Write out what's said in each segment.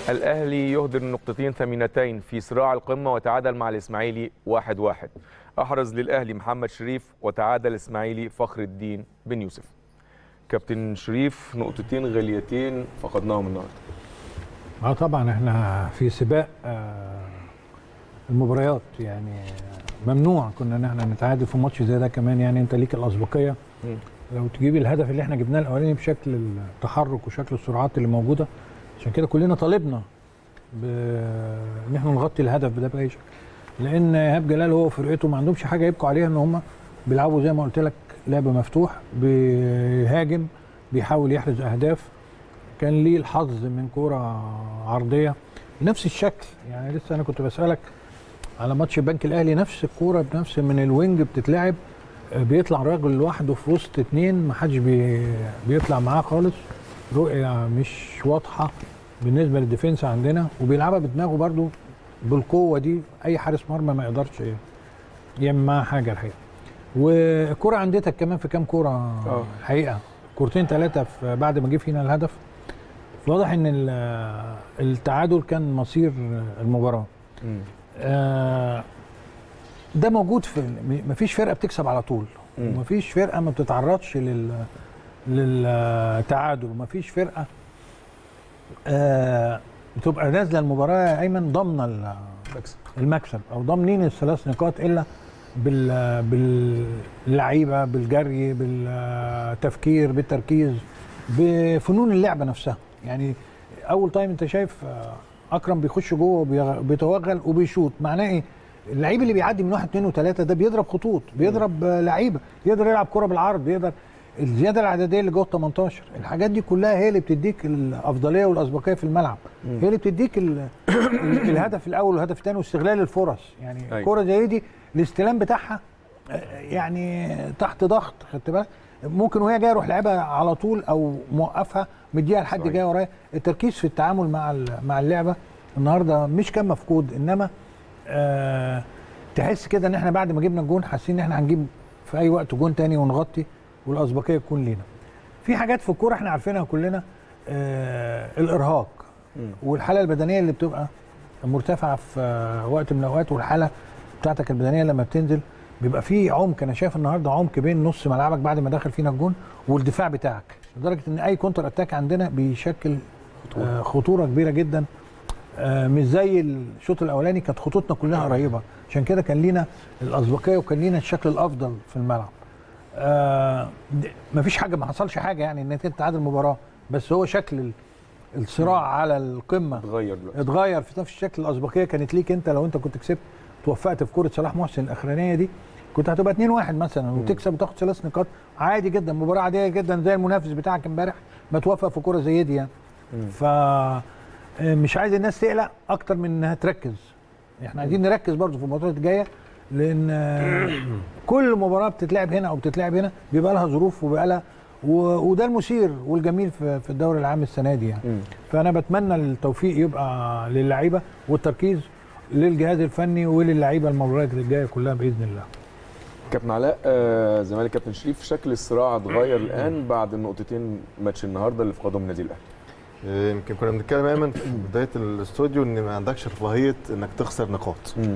الأهلي يهدر نقطتين ثمينتين في صراع القمة وتعادل مع الإسماعيلي واحد واحد أحرز للأهلي محمد شريف وتعادل الإسماعيلي فخر الدين بن يوسف كابتن شريف نقطتين غاليتين فقدناهم النهارده اه طبعا احنا في سباق آه المباريات يعني ممنوع كنا ان احنا نتعادل في ماتش زي ده كمان يعني انت ليك الاسبقيه مم. لو تجيب الهدف اللي احنا جبناه الاولاني بشكل التحرك وشكل السرعات اللي موجوده عشان كده كلنا طالبنا ان احنا نغطي الهدف ده باي شكل لان ايهاب جلال هو وفرقته ما عندهمش حاجه يبقوا عليها ان هم بيلعبوا زي ما قلت لك لعب مفتوح بيهاجم بيحاول يحرز اهداف كان ليه الحظ من كوره عرضيه بنفس الشكل يعني لسه انا كنت بسالك على ماتش البنك الاهلي نفس الكوره بنفس من الوينج بتتلعب آه، بيطلع راجل لوحده في وسط اتنين ما حدش بي بيطلع معاه خالص رؤيه مش واضحه بالنسبه للديفنس عندنا وبيلعبها بدماغه برده بالقوه دي اي حارس مرمى ما يقدرش يعمل معاها حاجه الحقيقه والكره عندتك كمان في كام كوره آه. الحقيقه كورتين ثلاثه بعد ما جه فينا الهدف واضح ان ال- التعادل كان مصير المباراه مم. آه، ده موجود في م- مفيش فرقه بتكسب على طول مم. ومفيش فرقه ما بتتعرضش لل للتعادل ومفيش فرقه آه، بتبقى نازله المباراه يا ايمن ضامنه ال- بكسب المكسب او ضامنين الثلاث نقاط الا بال باللعيبه بالجري بالتفكير بالتركيز بفنون اللعبه نفسها يعني اول تايم انت شايف آه، اكرم بيخش جوه وبيغ- بيتوغل وبيشوط معناه ايه اللعيب اللي بيعدي من واحد اثنين وثلاثه ده بيضرب خطوط بيضرب آه، لعيبه يقدر يلعب كره بالعرض بيقدر الزياده العدديه اللي جوه ال 18 الحاجات دي كلها هي اللي بتديك الافضليه والاسبقيه في الملعب هي اللي بتديك ال- ال- الهدف الاول والهدف الثاني واستغلال الفرص يعني أيوة. كره زي دي الاستلام بتاعها آه، يعني تحت ضغط خدت بالك ممكن وهي جايه اروح لعبها على طول او موقفها مديها لحد صحيح. جاي ورايا التركيز في التعامل مع ال- مع اللعبه النهارده مش كان مفقود انما آه تحس كده ان احنا بعد ما جبنا الجون حاسين ان احنا هنجيب في اي وقت جون تاني ونغطي والاسبقيه تكون لينا في حاجات في الكوره احنا عارفينها كلنا آه الارهاق مم. والحاله البدنيه اللي بتبقى مرتفعه في آه، وقت من الاوقات والحاله بتاعتك البدنيه لما بتنزل بيبقى في عمق انا شايف النهارده عمق بين نص ملعبك بعد ما دخل فينا الجون والدفاع بتاعك لدرجه ان اي كونتر اتاك عندنا بيشكل آه، خطوره كبيره جدا آه، مش زي الشوط الاولاني كانت خطوطنا كلها قريبه عشان كده كان لينا الاسبقيه وكان لينا الشكل الافضل في الملعب آه د- مفيش حاجه ما حصلش حاجه يعني ان انت تتعادل المباراه بس هو شكل ال- الصراع على القمه اتغير دلوقتي اتغير في نفس الشكل الاسبقيه كانت ليك انت لو انت كنت كسبت توفقت في كره صلاح محسن ااخرانيه دي كنت هتبقى 2 1 مثلا وتكسب وتاخد ثلاث نقاط عادي جدا مباراه عاديه جدا زي المنافس بتاعك امبارح ما توفق في كره زي دي يعني ف آه، مش عايز الناس تقلق اكتر من انها تركز احنا عايزين نركز برضو في المباريات الجايه لان آه، كل مباراه بتتلعب هنا او بتتلعب هنا بيبقى لها ظروف وبيبقى لها و- وده المثير والجميل في في الدوري العام السنه دي يعني مم. فانا بتمنى التوفيق يبقى للعيبه والتركيز للجهاز الفني وللعيبه المباريات الجايه كلها باذن الله كابتن علاء آه، زمالك كابتن شريف شكل الصراع اتغير الان بعد النقطتين ماتش النهارده اللي فقدهم النادي الاهلي إيه، يمكن كنا بنتكلم ايمن في بدايه الاستوديو ان ما عندكش رفاهيه انك تخسر نقاط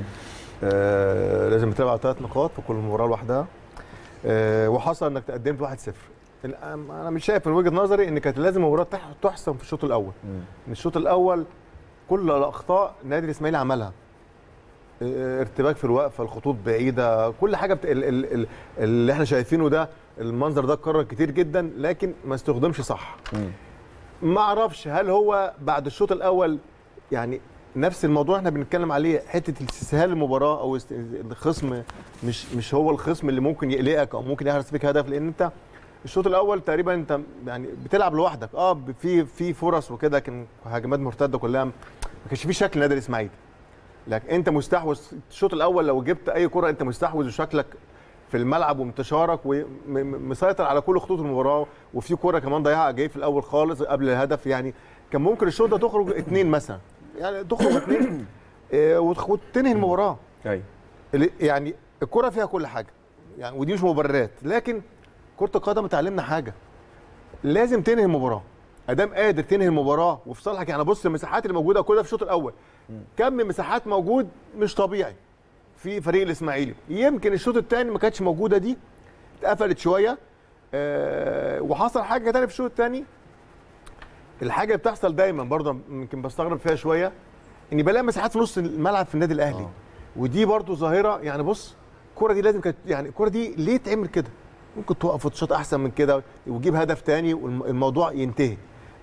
آه لازم تلعب على ثلاث نقاط في كل مباراه لوحدها آه وحصل انك تقدمت 1-0 الآن انا مش شايف من وجهه نظري ان كانت لازم المباراه تح- تحسم في الشوط الاول مم. ان الشوط الاول كل الاخطاء النادي الاسماعيلي عملها آه، ارتباك في الوقفه الخطوط بعيده كل حاجه بت... ال... ال... ال... اللي احنا شايفينه ده المنظر ده اتكرر كتير جدا لكن ما استخدمش صح مم. ما اعرفش هل هو بعد الشوط الاول يعني نفس الموضوع احنا بنتكلم عليه حته استسهال المباراه او است- الخصم مش مش هو الخصم اللي ممكن يقلقك او ممكن يحرز فيك هدف لان انت الشوط الاول تقريبا انت يعني بتلعب لوحدك اه في في فرص وكده كان هجمات مرتده كلها ما كانش في شكل نادي الاسماعيلي لكن انت مستحوذ الشوط الاول لو جبت اي كره انت مستحوذ وشكلك في الملعب وانتشارك ومسيطر على كل خطوط المباراه وفي كوره كمان ضيعها جاي في الاول خالص قبل الهدف يعني كان ممكن الشوط ده تخرج اثنين مثلا يعني تخرج اثنين آه، وتخ- وتنهي المباراه ايوه اللي- يعني الكره فيها كل حاجه يعني ودي مش مبررات لكن كره القدم اتعلمنا حاجه لازم تنهي المباراه ادام قادر تنهي المباراه وفي صالحك يعني بص المساحات اللي موجوده كلها في الشوط الاول كم من مساحات موجود مش طبيعي في فريق الاسماعيلي يمكن الشوط الثاني ما كانتش موجوده دي اتقفلت شويه أه وحصل حاجه ثانيه في الشوط الثاني الحاجه اللي بتحصل دايما برضه يمكن بستغرب فيها شويه اني بلاقي مساحات في نص الملعب في النادي الاهلي ودي برضه ظاهره يعني بص الكره دي لازم كانت يعني الكره دي ليه تعمل كده ممكن توقف وتشوط احسن من كده وتجيب هدف تاني والموضوع ينتهي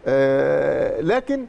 آه لكن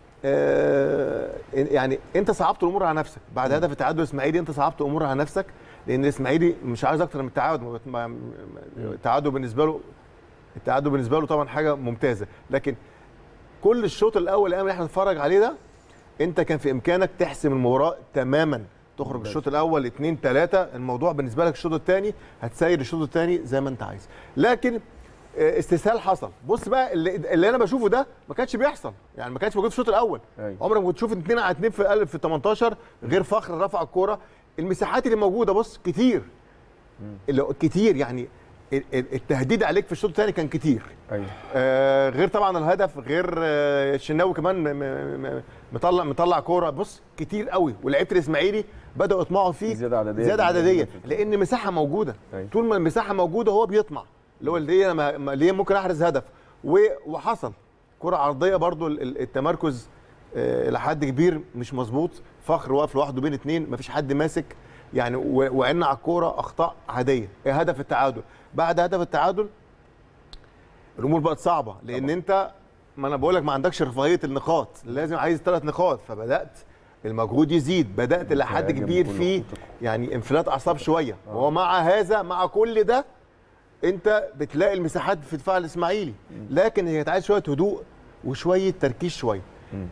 آه يعني انت صعبت الامور على نفسك بعد هدف التعادل الاسماعيلي انت صعبت الامور على نفسك لان الاسماعيلي مش عايز اكتر من التعادل ما- ما- التعادل بالنسبه له التعادل بالنسبه له طبعا حاجه ممتازه لكن كل الشوط الاول اللي احنا بنتفرج عليه ده انت كان في امكانك تحسم المباراه تماما تخرج الشوط الاول 2 3 الموضوع بالنسبه لك الشوط الثاني هتسير الشوط الثاني زي ما انت عايز لكن آه، استسهال حصل بص بقى اللي, اللي انا بشوفه ده ما كانش بيحصل يعني ما كانش موجود في الشوط الاول أيوة. عمرك ما كنت تشوف 2 على 2 في قلب في 18 غير فخر رفع الكوره المساحات اللي موجوده بص كتير اللي كتير يعني ال- ال- التهديد عليك في الشوط الثاني كان كتير ايوه آه غير طبعا الهدف غير آه الشناوي كمان م- م- م- مطلع مطلع كوره بص كتير قوي ولعيبه الاسماعيلي بداوا يطمعوا فيه زيادة عددية. زياده عدديه لان مساحه موجوده أيوة. طول ما المساحه موجوده هو بيطمع اللي هو ليه انا ما- ما- ليه ممكن احرز هدف و- وحصل كره عرضيه برضو ال- ال- التمركز آه، الى حد كبير مش مظبوط فخر واقف لوحده بين اتنين مفيش حد ماسك يعني و- وعنا على الكوره اخطاء عاديه هدف التعادل بعد هدف التعادل الامور بقت صعبه لان طبعا. انت ما انا بقول لك ما عندكش رفاهيه النقاط لازم عايز ثلاث نقاط فبدات المجهود يزيد بدات لحد تهاجم كبير بكل في خطوطك. يعني انفلات اعصاب شويه ومع هذا مع كل ده انت بتلاقي المساحات في دفاع الاسماعيلي لكن هي عايز شويه هدوء وشويه تركيز شويه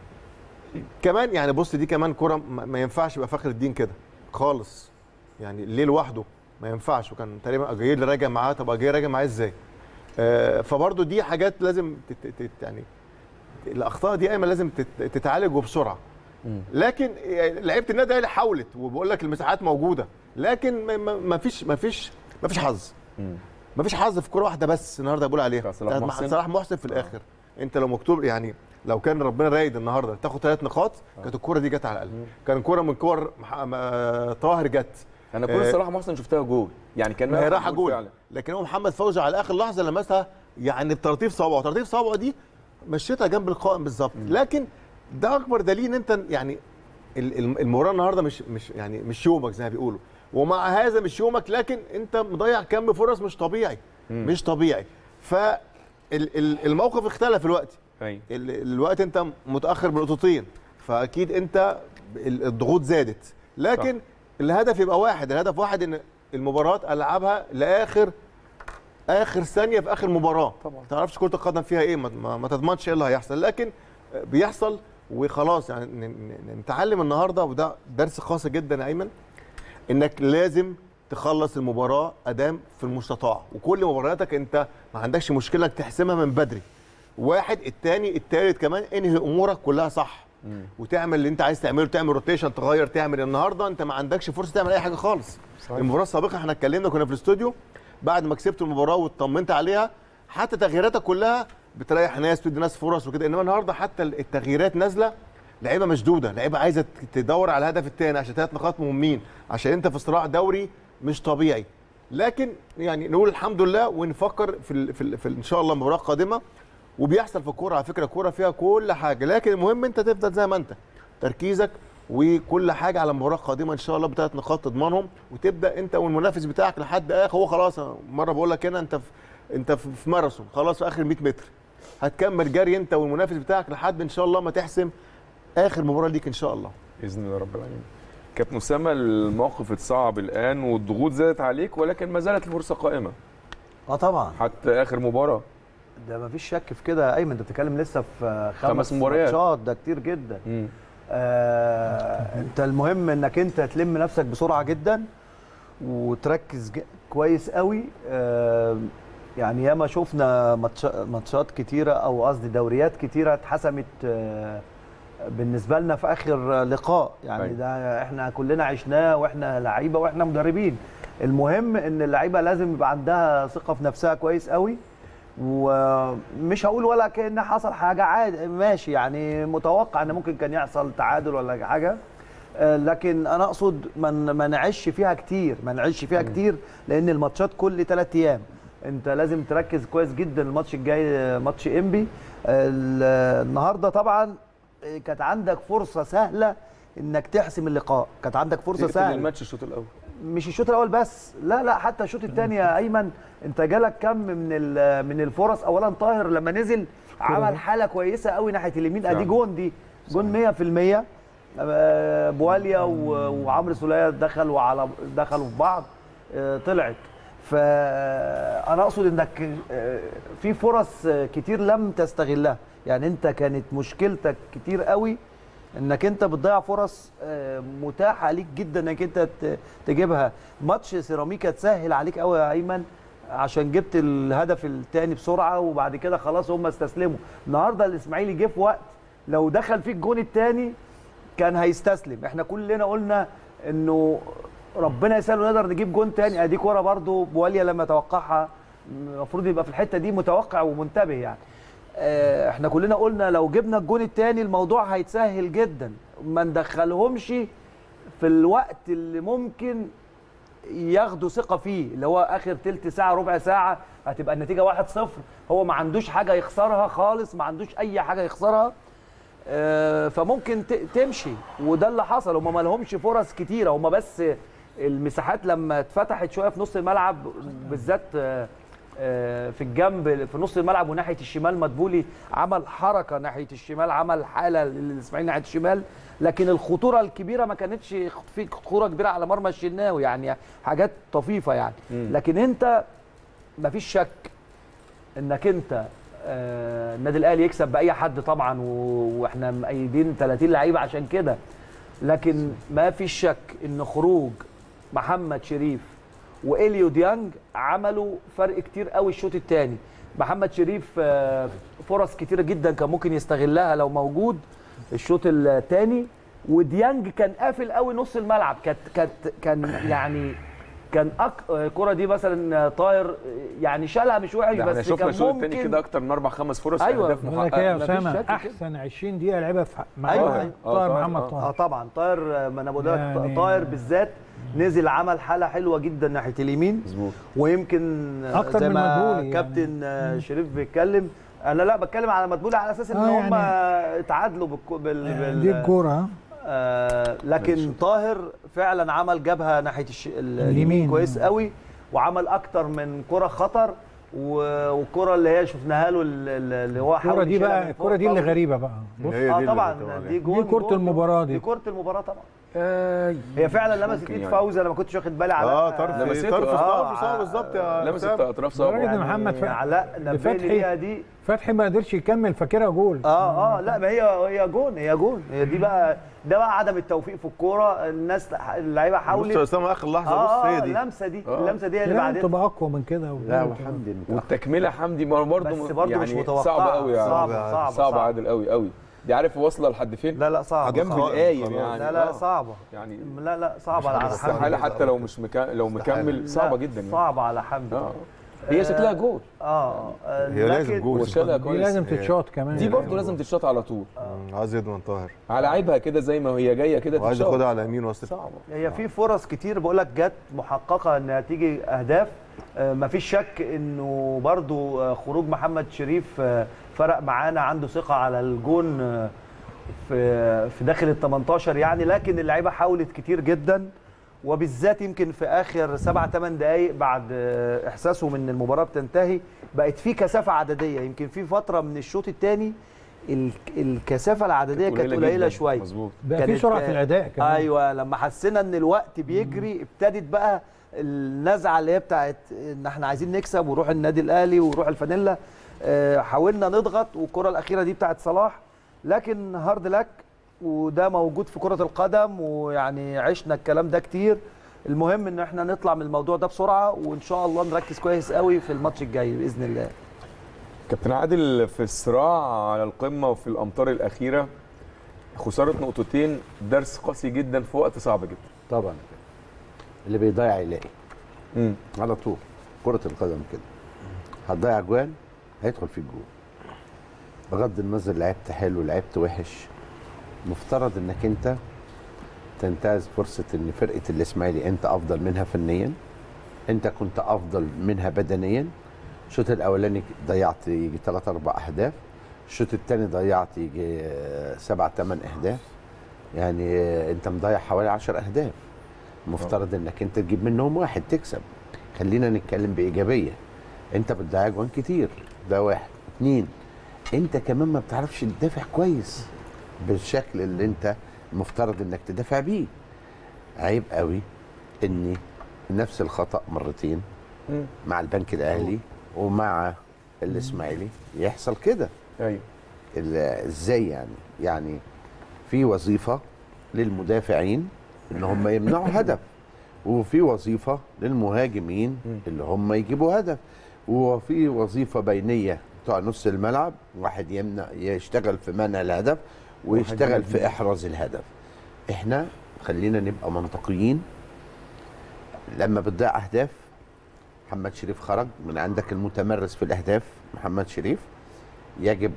كمان يعني بص دي كمان كره ما ما ينفعش يبقى فخر الدين كده خالص يعني ليه لوحده ما ينفعش وكان تقريبا اجاير اللي راجع معاه طب اجاير راجع معاه ازاي آه فبرضه دي حاجات لازم تت تت يعني الاخطاء دي ايمن لازم تت تتعالج وبسرعه لكن لعيبه النادي الاهلي حاولت وبقول لك المساحات موجوده لكن ما- ما ما فيش ما فيش ما فيش حظ ما فيش حظ في كوره واحده بس النهارده بقول عليها بتاع صلاح بتاعت محسن. صلاح محسن في الاخر انت لو مكتوب يعني لو كان ربنا رايد النهارده تاخد ثلاث نقاط كانت الكوره دي جت على الاقل كان كوره من كور مح- ما- طاهر جت انا كل آه، صلاح محسن شفتها جول يعني كان ما هي رايحه جول فعلا لكن هو محمد فوزي على اخر لحظه لمسها يعني بترطيف صوابعه ترطيف صوابعه دي مشيتها جنب القائم بالظبط لكن ده اكبر دليل ان انت يعني ال- ال- المباراه النهارده مش مش يعني مش يومك زي ما بيقولوا ومع هذا مش يومك لكن انت مضيع كم فرص مش طبيعي مش طبيعي فالموقف اختلف الوقت ايوه ال- الوقت انت متاخر بنقطتين فاكيد انت ال- الضغوط زادت لكن صح. الهدف يبقى واحد الهدف واحد ان المباراه العبها لاخر اخر ثانيه في اخر مباراه طبعا. ما تعرفش كره القدم فيها ايه ما, ما, ما تضمنش ايه اللي هيحصل لكن بيحصل وخلاص يعني ن- ن- نتعلم النهارده وده درس خاص جدا يا ايمن انك لازم تخلص المباراه ادام في المستطاع وكل مبارياتك انت ما عندكش مشكله انك تحسمها من بدري واحد الثاني الثالث كمان انهي امورك كلها صح وتعمل اللي انت عايز تعمله تعمل روتيشن تغير تعمل النهارده انت ما عندكش فرصه تعمل اي حاجه خالص صحيح. المباراه السابقه احنا اتكلمنا كنا في الاستوديو بعد ما كسبت المباراه واطمنت عليها حتى تغييراتك كلها بتريح ناس تدي ناس فرص وكده انما النهارده حتى التغييرات نازله لعيبه مشدوده لعيبه عايزه تدور على الهدف الثاني عشان ثلاث نقاط مهمين عشان انت في صراع دوري مش طبيعي لكن يعني نقول الحمد لله ونفكر في ال في, ال في ال ان شاء الله مباراه قادمه وبيحصل في الكوره على فكره الكوره فيها كل حاجه لكن المهم انت تفضل زي ما انت تركيزك وكل حاجه على مباراه قادمه ان شاء الله بثلاث نقاط تضمنهم وتبدا انت والمنافس بتاعك لحد اخر هو خلاص أنا مره بقول لك هنا انت في انت في في ماراثون خلاص في اخر 100 متر هتكمل جري انت والمنافس بتاعك لحد ان شاء الله ما تحسم اخر مباراه ليك ان شاء الله باذن الله رب العالمين كابتن اسامه الموقف اتصعب الان والضغوط زادت عليك ولكن ما زالت الفرصه قائمه اه طبعا حتى اخر مباراه ده ما فيش شك في كده يا ايمن انت بتتكلم لسه في خمس, خمس مباريات. ماتشات ده كتير جدا مم. آه انت المهم انك انت تلم نفسك بسرعه جدا وتركز ج- كويس قوي آه يعني ياما شفنا ماتش- ماتشات كتيره او قصدي دوريات كتيره اتحسمت آه بالنسبه لنا في اخر لقاء يعني أيوة. ده احنا كلنا عشناه واحنا لعيبه واحنا مدربين المهم ان اللعيبه لازم يبقى عندها ثقه في نفسها كويس قوي ومش هقول ولا كان حصل حاجه عادي ماشي يعني متوقع ان ممكن كان يحصل تعادل ولا حاجه آه، لكن انا اقصد ما ن- ما نعيش فيها كتير ما نعيش فيها كتير لان الماتشات كل ثلاث ايام انت لازم تركز كويس جدا الماتش الجاي آه، ماتش انبي ال- النهارده طبعا آه، كانت عندك فرصه سهله انك تحسم اللقاء كانت عندك فرصه تقفل سهله الماتش الشوط الاول مش الشوط الاول بس لا لا حتى الشوط الثاني يا ايمن انت جالك كم من ال- من الفرص اولا طاهر لما نزل عمل حاله كويسه قوي ناحيه اليمين ادي فعلا. جون دي جون 100% آه، بواليا و- وعمرو سوليه دخلوا على دخلوا في بعض آه، طلعت فانا اقصد انك آه، في فرص آه، كتير لم تستغلها يعني انت كانت مشكلتك كتير قوي انك انت بتضيع فرص آه، متاحه ليك جدا انك انت ت- تجيبها ماتش سيراميكا تسهل عليك قوي يا ايمن عشان جبت الهدف الثاني بسرعه وبعد كده خلاص هم استسلموا النهارده الاسماعيلي جه في وقت لو دخل فيه الجون الثاني كان هيستسلم احنا كلنا قلنا انه ربنا يسهل ونقدر نجيب جون تاني ادي كوره برضو بواليا لما توقعها المفروض يبقى في الحته دي متوقع ومنتبه يعني آه، احنا كلنا قلنا لو جبنا الجون التاني الموضوع هيتسهل جدا ما ندخلهمش في الوقت اللي ممكن ياخدوا ثقه فيه اللي هو اخر تلت ساعه ربع ساعه هتبقى النتيجه 1-0 هو ما عندوش حاجه يخسرها خالص ما عندوش اي حاجه يخسرها آه، فممكن ت- تمشي وده اللي حصل هم ما لهمش فرص كتيره هم بس المساحات لما اتفتحت شويه في نص الملعب بالذات آه، آه، في الجنب في نص الملعب وناحيه الشمال مدبولي عمل حركه ناحيه الشمال عمل حاله للاسماعيلي ناحيه الشمال لكن الخطوره الكبيره ما كانتش في خطوره كبيره على مرمى الشناوي يعني حاجات طفيفه يعني مم. لكن انت ما فيش شك انك انت آه، النادي الاهلي يكسب باي حد طبعا و- واحنا مأيدين 30 لعيبه عشان كده لكن ما فيش شك ان خروج محمد شريف واليو ديانج عملوا فرق كتير قوي الشوط الثاني محمد شريف آه، فرص كتيره جدا كان ممكن يستغلها لو موجود الشوط الثاني وديانج كان قافل قوي نص الملعب كانت كانت كان يعني كان أك... الكره دي مثلا طاير يعني شالها مش وحش ده احنا بس شفنا كان الشوط الثاني ممكن كده اكتر من اربع خمس فرص أيوة. اهداف بقول لك ايه يا محققه مفيش اسامه شك كده. احسن 20 دقيقه لعبها في مع أيوة. طاهر آه، طاهر طاهر، محمد آه. اه طاهر طبعا طاهر ما انا بقول لك يعني- طاهر بالذات نزل عمل حاله حلوه جدا ناحيه اليمين مظبوط ويمكن أكتر زي من ما مدبولي يعني. كابتن آه، شريف بيتكلم انا لا بتكلم على مدبولي على اساس ان آه، هم يعني- اتعادلوا بالكو- بال, بال... دي الكوره ها؟ آه لكن طاهر فعلا عمل جبهه ناحيه الش... ال- اليمين. اليمين كويس قوي وعمل اكتر من كره خطر و- والكره اللي هي شفناها له ال- ال- اللي هو الكوره حاول دي يشيلها بقى من الكوره فوق دي اللي خالص. غريبه بقى بص هي اه دي طبعا اللي دي جون دي كرة جون- المباراة دي. دي كره المباراه طبعا آه هي فعلا لمست ممكن ايد يعني. فوزي انا ما كنتش واخد بالي على اه طرف لمسته. طرف آه، طرف صعب بالظبط يا لمست أسامة. اطراف الراجل صعبه ده محمد فتحي. علاء نبيل فتحي. هي دي فتحي ما قدرش يكمل فاكرها جول اه اه لا ما هي هي جون هي جون هي دي بقى ده بقى عدم التوفيق في الكوره الناس اللعيبه بص يا حاولت اسامه اخر لحظه اه بص اه هي دي اللمسه دي آه. اللمسه دي هي اللي لازم بعدين تبقى اقوى من كده لا وكده. وحمدي متأخر. والتكمله حمدي برضه بس برضه يعني مش متوقعة. صعبه قوي يعني صعبة، صعبة، صعبة، صعبه صعبة. عادل قوي قوي دي عارف واصله لحد فين لا لا صعب جنب صعب. القايم خلاص. يعني لا لا آه. صعبه يعني لا لا صعبه على استحاله حمدي حتى لو مش مكا... لو مكمل صعبه لا، جدا يعني صعبه على حمدي اه هي شكلها جول اه آه، هي لازم لكن- جول وشالها دي كويس لازم تتشاط كمان دي برضه لازم تتشاط على طول مم، عايز يضمن طاهر على عيبها كده زي ما هي جايه كده وعايز تتشاط ياخدها على يمين وسط صعبه هي في فرص كتير بقول لك جت محققه انها تيجي اهداف آه، مفيش شك انه برضو آه، خروج محمد شريف آه، فرق معانا عنده ثقه على الجون آه، في في داخل ال 18 يعني لكن اللعيبه حاولت كتير جدا وبالذات يمكن في اخر سبع ثمان دقائق بعد آه، احساسهم ان المباراه بتنتهي بقت في كثافه عدديه يمكن في فتره من الشوط الثاني الكثافه العدديه كانت قليله جداً. شويه مظبوط بقى في كانت- سرعه في الاداء كمان ايوه لما حسينا ان الوقت بيجري ابتدت بقى النزعه اللي هي بتاعت ان احنا عايزين نكسب وروح النادي الاهلي وروح الفانيلا آه، حاولنا نضغط والكره الاخيره دي بتاعت صلاح لكن هارد لك وده موجود في كره القدم ويعني عشنا الكلام ده كتير المهم ان احنا نطلع من الموضوع ده بسرعه وان شاء الله نركز كويس قوي في الماتش الجاي باذن الله كابتن عادل في الصراع على القمه وفي الامطار الاخيره خساره نقطتين درس قاسي جدا في وقت صعب جدا طبعا اللي بيضيع يلاقي امم على طول كرة القدم كده هتضيع جوان هيدخل فيك جول بغض النظر لعبت حلو لعبت وحش مفترض انك انت تنتهز فرصه ان فرقه الاسماعيلي انت افضل منها فنيا انت كنت افضل منها بدنيا الشوط الاولاني ضيعت يجي 3 4 اهداف الشوط الثاني ضيعت يجي 7 8 اهداف يعني آه، انت مضيع حوالي 10 اهداف مفترض انك انت تجيب منهم واحد تكسب خلينا نتكلم بايجابيه انت بتضيع جوان كتير ده واحد اتنين انت كمان ما بتعرفش تدافع كويس بالشكل اللي انت المفترض انك تدافع بيه عيب قوي ان نفس الخطا مرتين مم. مع البنك الاهلي ومع الاسماعيلي يحصل كده ايوه ال- ازاي يعني يعني في وظيفه للمدافعين ان هم يمنعوا هدف وفي وظيفه للمهاجمين اللي هم يجيبوا هدف وفي وظيفه بينيه بتوع نص الملعب واحد يمنع يشتغل في منع الهدف ويشتغل في احراز الهدف احنا خلينا نبقى منطقيين لما بتضيع اهداف محمد شريف خرج من عندك المتمرس في الاهداف محمد شريف يجب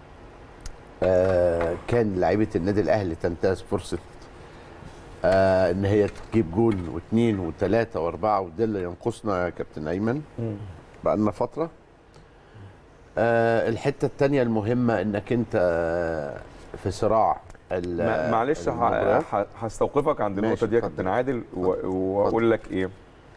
آه كان لعيبه النادي الاهلي تنتهز فرصه آه ان هي تجيب جول واثنين وثلاثه واربعه وده اللي ينقصنا يا كابتن ايمن بقى لنا فتره آه الحته الثانيه المهمه انك انت آه، في صراع ال- ما- معلش ه- المباريات. ه- هستوقفك عند ماشي، النقطه دي يا اتفضل. كابتن عادل و- واقول لك ايه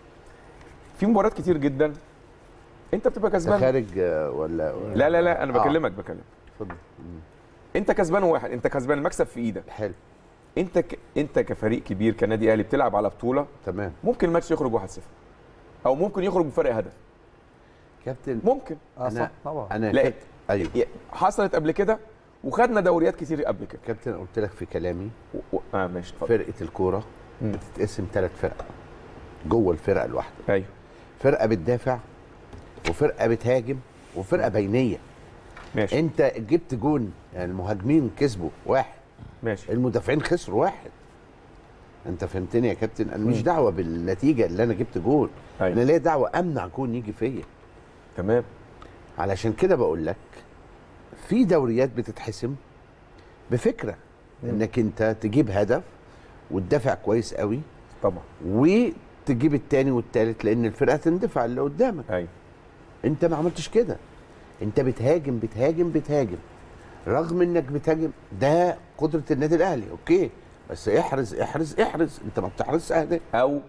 في مباريات كتير جدا انت بتبقى انت كسبان خارج آه، ولا ولا- لا لا لا انا آه، بكلمك بكلمك اتفضل مم، انت كسبان واحد انت كسبان المكسب في ايدك حلو انت ك... انت كفريق كبير كنادي اهلي بتلعب على بطوله تمام ممكن الماتش يخرج 1-0 او ممكن يخرج بفرق هدف كابتن ممكن اه أنا- صح طبعا انا لا. كابتن- ايوه ي- حصلت قبل كده وخدنا دوريات كتير قبل كده كابتن قلت لك في كلامي و... و... اه ماشي اتفضل فرقه الكوره مم. بتتقسم ثلاث فرق جوه الفرقه الواحده ايوه فرقه بتدافع وفرقه بتهاجم وفرقه بينيه ماشي انت جبت جون يعني المهاجمين كسبوا واحد ماشي المدافعين خسروا واحد انت فهمتني يا كابتن انا مش مم. دعوه بالنتيجه اللي انا جبت جون أيوة. انا ليا دعوه امنع جون يجي فيا تمام علشان كده بقول لك في دوريات بتتحسم بفكره انك انت تجيب هدف وتدافع كويس قوي طبعا وتجيب التاني والتالت لان الفرقه تندفع اللي قدامك ايوه انت ما عملتش كده انت بتهاجم بتهاجم بتهاجم رغم انك بتهاجم ده قدره النادي الاهلي اوكي بس احرز احرز احرز انت ما بتحرزش اهداف او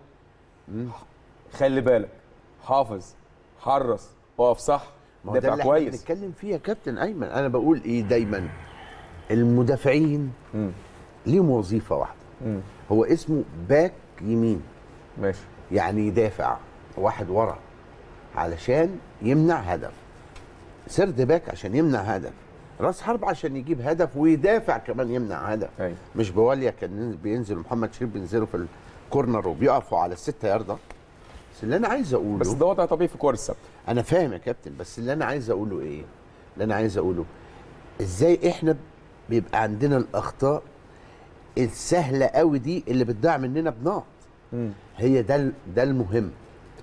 خلي بالك حافظ حرص اقف صح ما هو ده دافع اللي احنا كويس بنتكلم فيه يا كابتن ايمن انا بقول ايه دايما المدافعين مم. ليهم وظيفه واحده مم. هو اسمه باك يمين ماشي يعني يدافع واحد ورا علشان يمنع هدف سرد باك عشان يمنع هدف راس حرب عشان يجيب هدف ويدافع كمان يمنع هدف ايوه مش بواليا كان بينزل محمد شريف بينزلوا في الكورنر وبيقفوا على الستة ياردة بس اللي انا عايز اقوله بس ده وضع طبيعي في كور السبت انا فاهم يا كابتن بس اللي انا عايز اقوله ايه اللي انا عايز اقوله ازاي احنا بيبقى عندنا الاخطاء السهله قوي دي اللي بتضيع مننا بنقط هي ده ال- ده المهم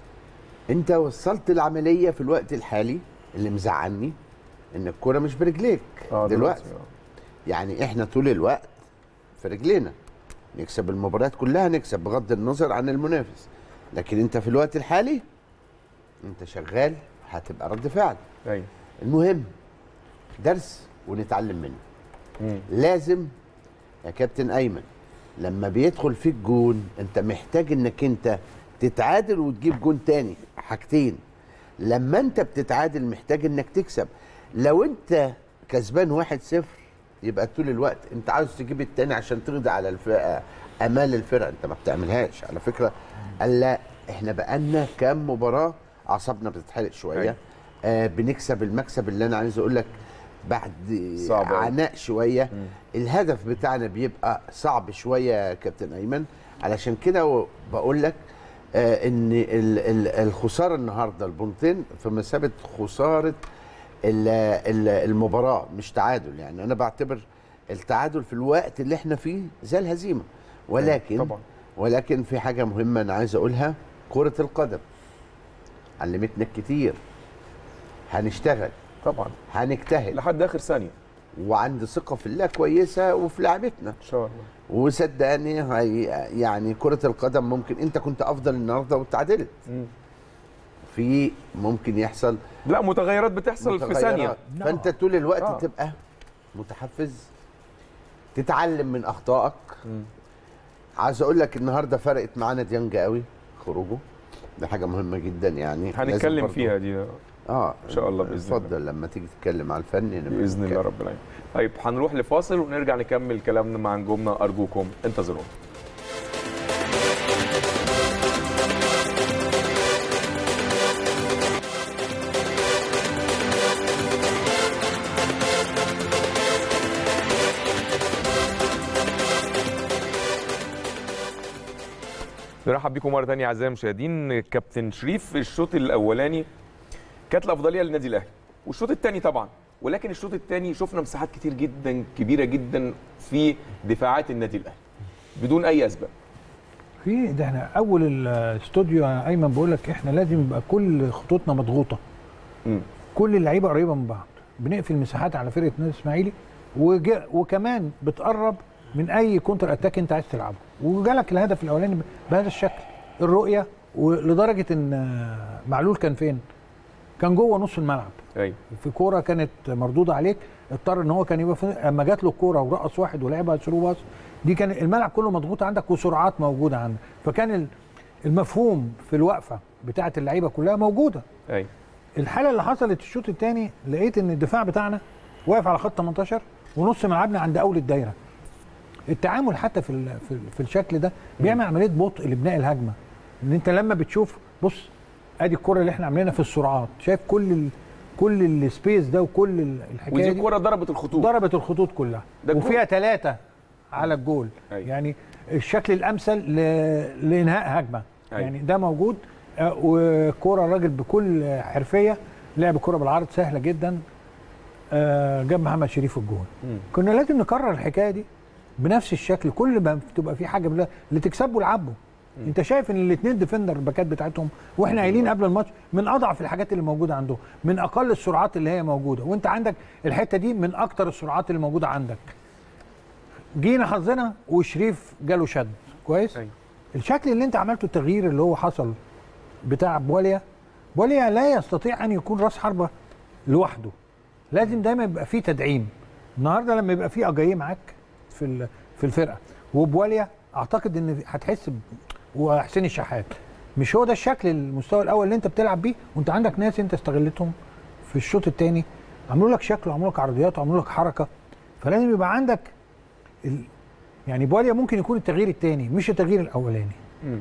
انت وصلت العمليه في الوقت الحالي اللي مزعلني ان الكوره مش برجليك دلوقتي يعني احنا طول الوقت في رجلينا نكسب المباريات كلها نكسب بغض النظر عن المنافس لكن انت في الوقت الحالي انت شغال هتبقى رد فعل ايوه المهم درس ونتعلم منه مم. لازم يا كابتن ايمن لما بيدخل فيك جون انت محتاج انك انت تتعادل وتجيب جون تاني حاجتين لما انت بتتعادل محتاج انك تكسب لو انت كسبان واحد صفر يبقى طول الوقت انت عاوز تجيب التاني عشان تقضي على الفرقه امال الفرقه انت ما بتعملهاش على فكره قال لا احنا بقالنا كام مباراه اعصابنا بتتحرق شويه أيوة. آه بنكسب المكسب اللي انا عايز اقول لك بعد صعب أوي. عناء شويه الهدف بتاعنا بيبقى صعب شويه يا كابتن ايمن علشان كده بقول لك آه ان ال- ال- الخساره النهارده البونتين في مثابه خساره ال- ال- المباراه مش تعادل يعني انا بعتبر التعادل في الوقت اللي احنا فيه زي الهزيمه ولكن طبعا. ولكن في حاجه مهمه انا عايز اقولها كره القدم علمتنا كتير هنشتغل طبعا هنجتهد لحد اخر ثانيه وعندي ثقه في الله كويسه وفي لعبتنا ان شاء الله وصدقني هي يعني كره القدم ممكن انت كنت افضل النهارده واتعادلت مم. في ممكن يحصل لا متغيرات بتحصل في متغيرات. ثانيه فانت طول الوقت آه. تبقى متحفز تتعلم من اخطائك مم. عايز اقول لك النهارده فرقت معانا ديانج قوي خروجه دي حاجه مهمه جدا يعني لازم هنتكلم برضو- فيها دي اه إن شاء الله بإذن الله. اتفضل لما تيجي تتكلم على الفن نبقى باذن الله نتكلم. رب العالمين طيب هنروح لفاصل ونرجع نكمل كلامنا مع نجومنا ارجوكم انتظرونا نرحب بكم مره ثانيه اعزائي المشاهدين كابتن شريف الشوط الاولاني كانت الافضليه للنادي الاهلي والشوط الثاني طبعا ولكن الشوط الثاني شفنا مساحات كتير جدا كبيره جدا في دفاعات النادي الاهلي بدون اي اسباب في ده احنا اول الاستوديو يا ايمن بقول لك احنا لازم يبقى كل خطوطنا مضغوطه مم. كل اللعيبه قريبه من بعض بنقفل مساحات على فرقه النادي الاسماعيلي وج- وكمان بتقرب من اي كونتر اتاك انت عايز تلعبه وجالك الهدف الاولاني بهذا الشكل الرؤيه ولدرجه ان آه، معلول كان فين؟ كان جوه نص الملعب ايوه في كوره كانت مردوده عليك اضطر ان هو كان يبقى في اما جات له الكوره ورقص واحد ولعبها ثرو باص دي كان الملعب كله مضغوط عندك وسرعات موجوده عندك فكان ال- المفهوم في الوقفه بتاعه اللعيبه كلها موجوده ايوه الحاله اللي حصلت الشوط الثاني لقيت ان الدفاع بتاعنا واقف على خط 18 ونص ملعبنا عند اول الدايره التعامل حتى في ال- في, ال- في الشكل ده بيعمل عمليه بطء لبناء الهجمه ان انت لما بتشوف بص ادي الكره اللي احنا عاملينها في السرعات شايف كل ال كل السبيس ده وكل ال- الحكايه ودي دي الكوره ضربت الخطوط ضربت الخطوط كلها ده الجول. وفيها ثلاثه على الجول أيوة. يعني الشكل الامثل ل... لانهاء هجمه أيوة. يعني ده موجود آه، وكوره الراجل بكل حرفيه لعب الكوره بالعرض سهله جدا آه، جاب محمد شريف الجول مم. كنا لازم نكرر الحكايه دي بنفس الشكل كل ما تبقى في حاجه بالله اللي تكسبه العبه انت شايف ان الاثنين ديفندر الباكات بتاعتهم واحنا قايلين قبل الماتش من اضعف الحاجات اللي موجوده عندهم من اقل السرعات اللي هي موجوده وانت عندك الحته دي من اكتر السرعات اللي موجوده عندك جينا حظنا وشريف جاله شد كويس أيوة. الشكل اللي انت عملته التغيير اللي هو حصل بتاع بواليا بواليا لا يستطيع ان يكون راس حربه لوحده لازم دايما يبقى فيه تدعيم النهارده لما يبقى فيه اجاييه معاك في ال- في الفرقه وبواليا اعتقد ان هتحس ب- وحسين الشحات مش هو ده الشكل المستوى الاول اللي انت بتلعب بيه وانت عندك ناس انت استغلتهم في الشوط الثاني عملوا لك شكل وعملوا لك عرضيات وعملوا لك حركه فلازم يبقى عندك ال... يعني بواليا ممكن يكون التغيير الثاني مش التغيير الاولاني مم.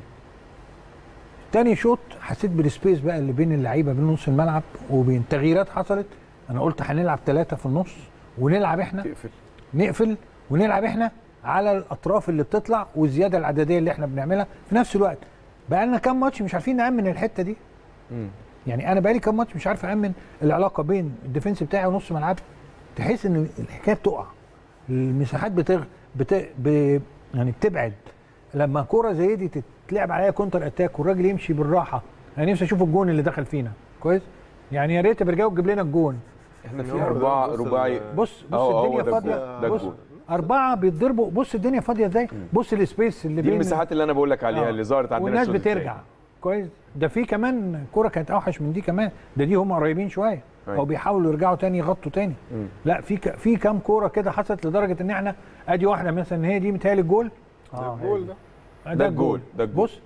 تاني شوط حسيت بالسبيس بقى اللي بين اللعيبه بين نص الملعب وبين تغييرات حصلت انا قلت هنلعب ثلاثه في النص ونلعب احنا تقفل نقفل ونلعب احنا على الاطراف اللي بتطلع والزياده العدديه اللي احنا بنعملها في نفس الوقت بقى لنا كام ماتش مش عارفين نامن الحته دي مم. يعني انا بقالي كام ماتش مش عارف امن العلاقه بين الديفنس بتاعي ونص ملعبي تحس ان الحكايه بتقع المساحات بتغ... بت... ب... يعني بتبعد لما كوره زي دي تتلعب عليها كونتر اتاك والراجل يمشي بالراحه انا نفسي اشوف الجون اللي دخل فينا كويس يعني يا ريت برجعوا تجيب لنا الجون احنا في هو ده اربعه بص رباعي ال- بص بص أهو- أهو الدنيا ده فاضيه الجون، ده بص الجون. اربعه بيتضربوا بص الدنيا فاضيه ازاي بص السبيس اللي دي بين المساحات اللي انا بقول لك عليها آه. اللي ظهرت عندنا والناس الشوط بترجع التاني. كويس ده في كمان كوره كانت اوحش من دي كمان ده دي هم قريبين شويه أيوة. او بيحاولوا يرجعوا تاني يغطوا تاني مم. لا في ك... في كام كوره كده حصلت لدرجه ان احنا ادي واحده مثلا هي دي متهيألي الجول ده الجول ده ده, ده الجول، ده الجول. بص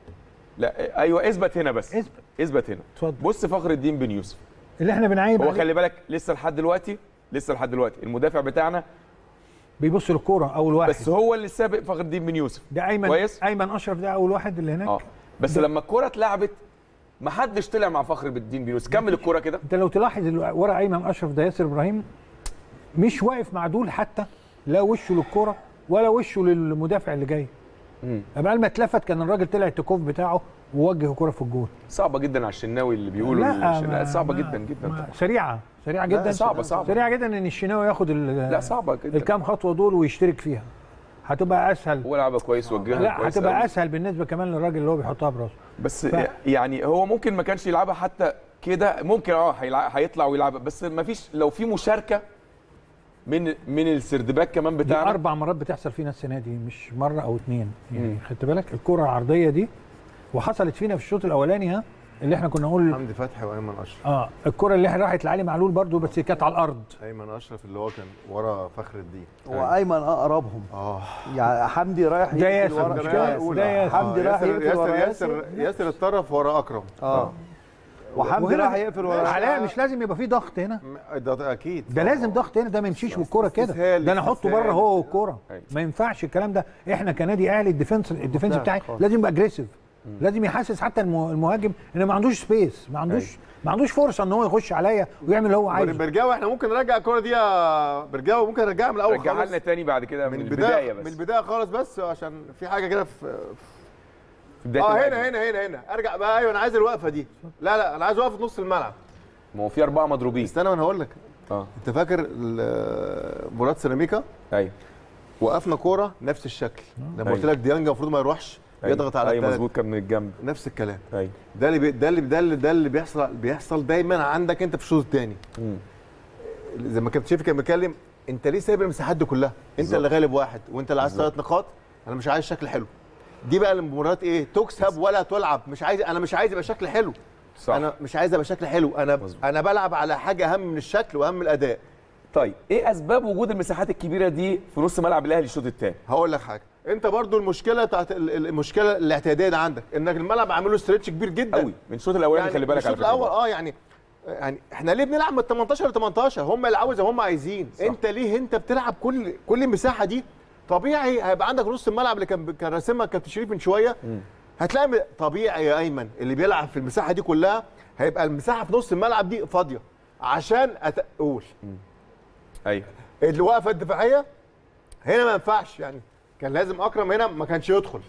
لا ايوه اثبت هنا بس اثبت. اثبت هنا اتفضل بص فخر الدين بن يوسف اللي احنا بنعيب هو عليه خلي بالك لسه لحد دلوقتي لسه لحد دلوقتي المدافع بتاعنا بيبص للكوره اول واحد بس هو اللي سابق فخر الدين بن يوسف ده ايمن كويس. ايمن اشرف ده اول واحد اللي هناك اه بس ده- لما الكوره اتلعبت ما حدش طلع مع فخر الدين بن يوسف كمل الكوره كده انت لو تلاحظ اللي ورا ايمن اشرف ده ياسر ابراهيم مش واقف معدول حتى لا وشه للكوره ولا وشه للمدافع اللي جاي مم. قبل ما اتلفت كان الراجل طلع التكوف بتاعه ووجه الكوره في الجول صعبه جدا على الشناوي اللي بيقولوا لا, الش- ما- لا صعبه ما- جدا جدا ما- سريعه سريعه لا، جدا صعبة- صعبة. سريعه جدا ان الشناوي ياخد ال- لا صعبه جدا الكام خطوه دول ويشترك فيها هتبقى اسهل هو لعبها كويس وجهها لا كويس هتبقى أوي. اسهل بالنسبه كمان للراجل اللي هو بيحطها براسه بس ف- يعني هو ممكن ما كانش يلعبها حتى كده ممكن اه هيلع- هيطلع ويلعب بس ما فيش لو في مشاركه من من السردباك كمان دي بتاعنا اربع مرات بتحصل فينا السنه دي مش مره او اتنين يعني خدت بالك الكره العرضيه دي وحصلت فينا في الشوط الاولاني ها اللي احنا كنا نقول حمدي فتحي وايمن اشرف اه الكره اللي احنا راحت لعلي معلول برضو بس كانت على الارض ايمن اشرف اللي هو كان ورا فخر الدين وايمن اقربهم اه يعني حمدي رايح ده يقفل ياسر، ورا- مش ده كده؟ ياسر. ده ياسر. حمدي رايح ياسر يقفل ورا ياسر ياسر ياسر, ياسر الطرف ورا اكرم اه وحمدي وهنا رايح يقفل ورا علاء مش لازم يبقى فيه ضغط هنا م- ده اكيد ده لازم ضغط هنا ده ما يمشيش والكوره كده استسهال، ده انا احطه استسهال. بره هو والكوره أيوة. ما ينفعش الكلام ده احنا كنادي اهلي الديفنس الديفنس لا، بتاعي خالص. لازم يبقى اجريسيف لازم يحسس حتى المه- المهاجم ان ما عندوش سبيس ما عندوش ما عندوش فرصه ان هو يخش عليا ويعمل اللي هو عايزه برجاوي احنا ممكن نرجع الكوره دي يا برجاوي ممكن نرجعها من الاول رجعها خالص لنا تاني بعد كده من, من البدايه البدايه بس من البدايه خالص بس عشان في حاجه كده في في بدايه اه الهجمة. هنا هنا هنا هنا ارجع بقى ايوه انا عايز الوقفه دي لا لا انا عايز وقفه نص الملعب ما هو في اربعه مضروبين استنى وانا هقول لك اه انت فاكر ال- مباراه سيراميكا ايوه وقفنا كوره نفس الشكل لما قلت أيوة. لك ديانجا المفروض ما يروحش يضغط على ايوه التلات. مظبوط كان من الجنب نفس الكلام ايوه ده اللي بي... ده اللي ده اللي ده اللي بيحصل بيحصل دايما عندك انت في الشوط الثاني مم. زي ما كابتن شيفي كان بيتكلم انت ليه سايب المساحات دي كلها انت بالظبط. اللي غالب واحد وانت اللي عايز ثلاث نقاط انا مش عايز شكل حلو دي بقى المباريات ايه تكسب ولا تلعب مش عايز انا مش عايز يبقى شكل حلو صح انا مش عايز ابقى شكل حلو انا مظبوط. انا بلعب على حاجه اهم من الشكل واهم من الاداء طيب ايه اسباب وجود المساحات الكبيره دي في نص ملعب الاهلي الشوط الثاني هقول لك حاجه انت برضو المشكله بتاعت ال- ال- المشكله الاعتياديه ده عندك انك الملعب عامل له ستريتش كبير جدا قوي من الشوط الاولاني خلي بالك على الشوط فكره الاول اه يعني يعني احنا ليه بنلعب من 18 ل 18 هم يلعبوا زي ما هم عايزين صح. انت ليه انت بتلعب كل كل المساحه دي طبيعي هيبقى عندك نص الملعب اللي كان كان راسمها كابتن شريف من شويه هتلاقي م- طبيعي يا ايمن اللي بيلعب في المساحه دي كلها هيبقى المساحه في نص الملعب دي فاضيه عشان أت... قول ايوه اللي واقفه الدفاعيه هنا ما ينفعش يعني كان لازم اكرم هنا ما كانش يدخل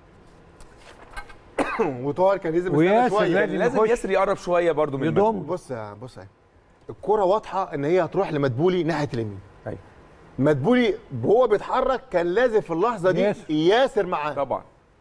وطاهر كان لازم يستنى وياسر شويه لازم يعني لازم يخش. ياسر يقرب شويه برضو من يضم. المجهول. بص يا بص يا الكرة واضحة ان هي هتروح لمدبولي ناحية اليمين ايوه مدبولي وهو بيتحرك كان لازم في اللحظة دي ياسر. ياسر معاه طبعا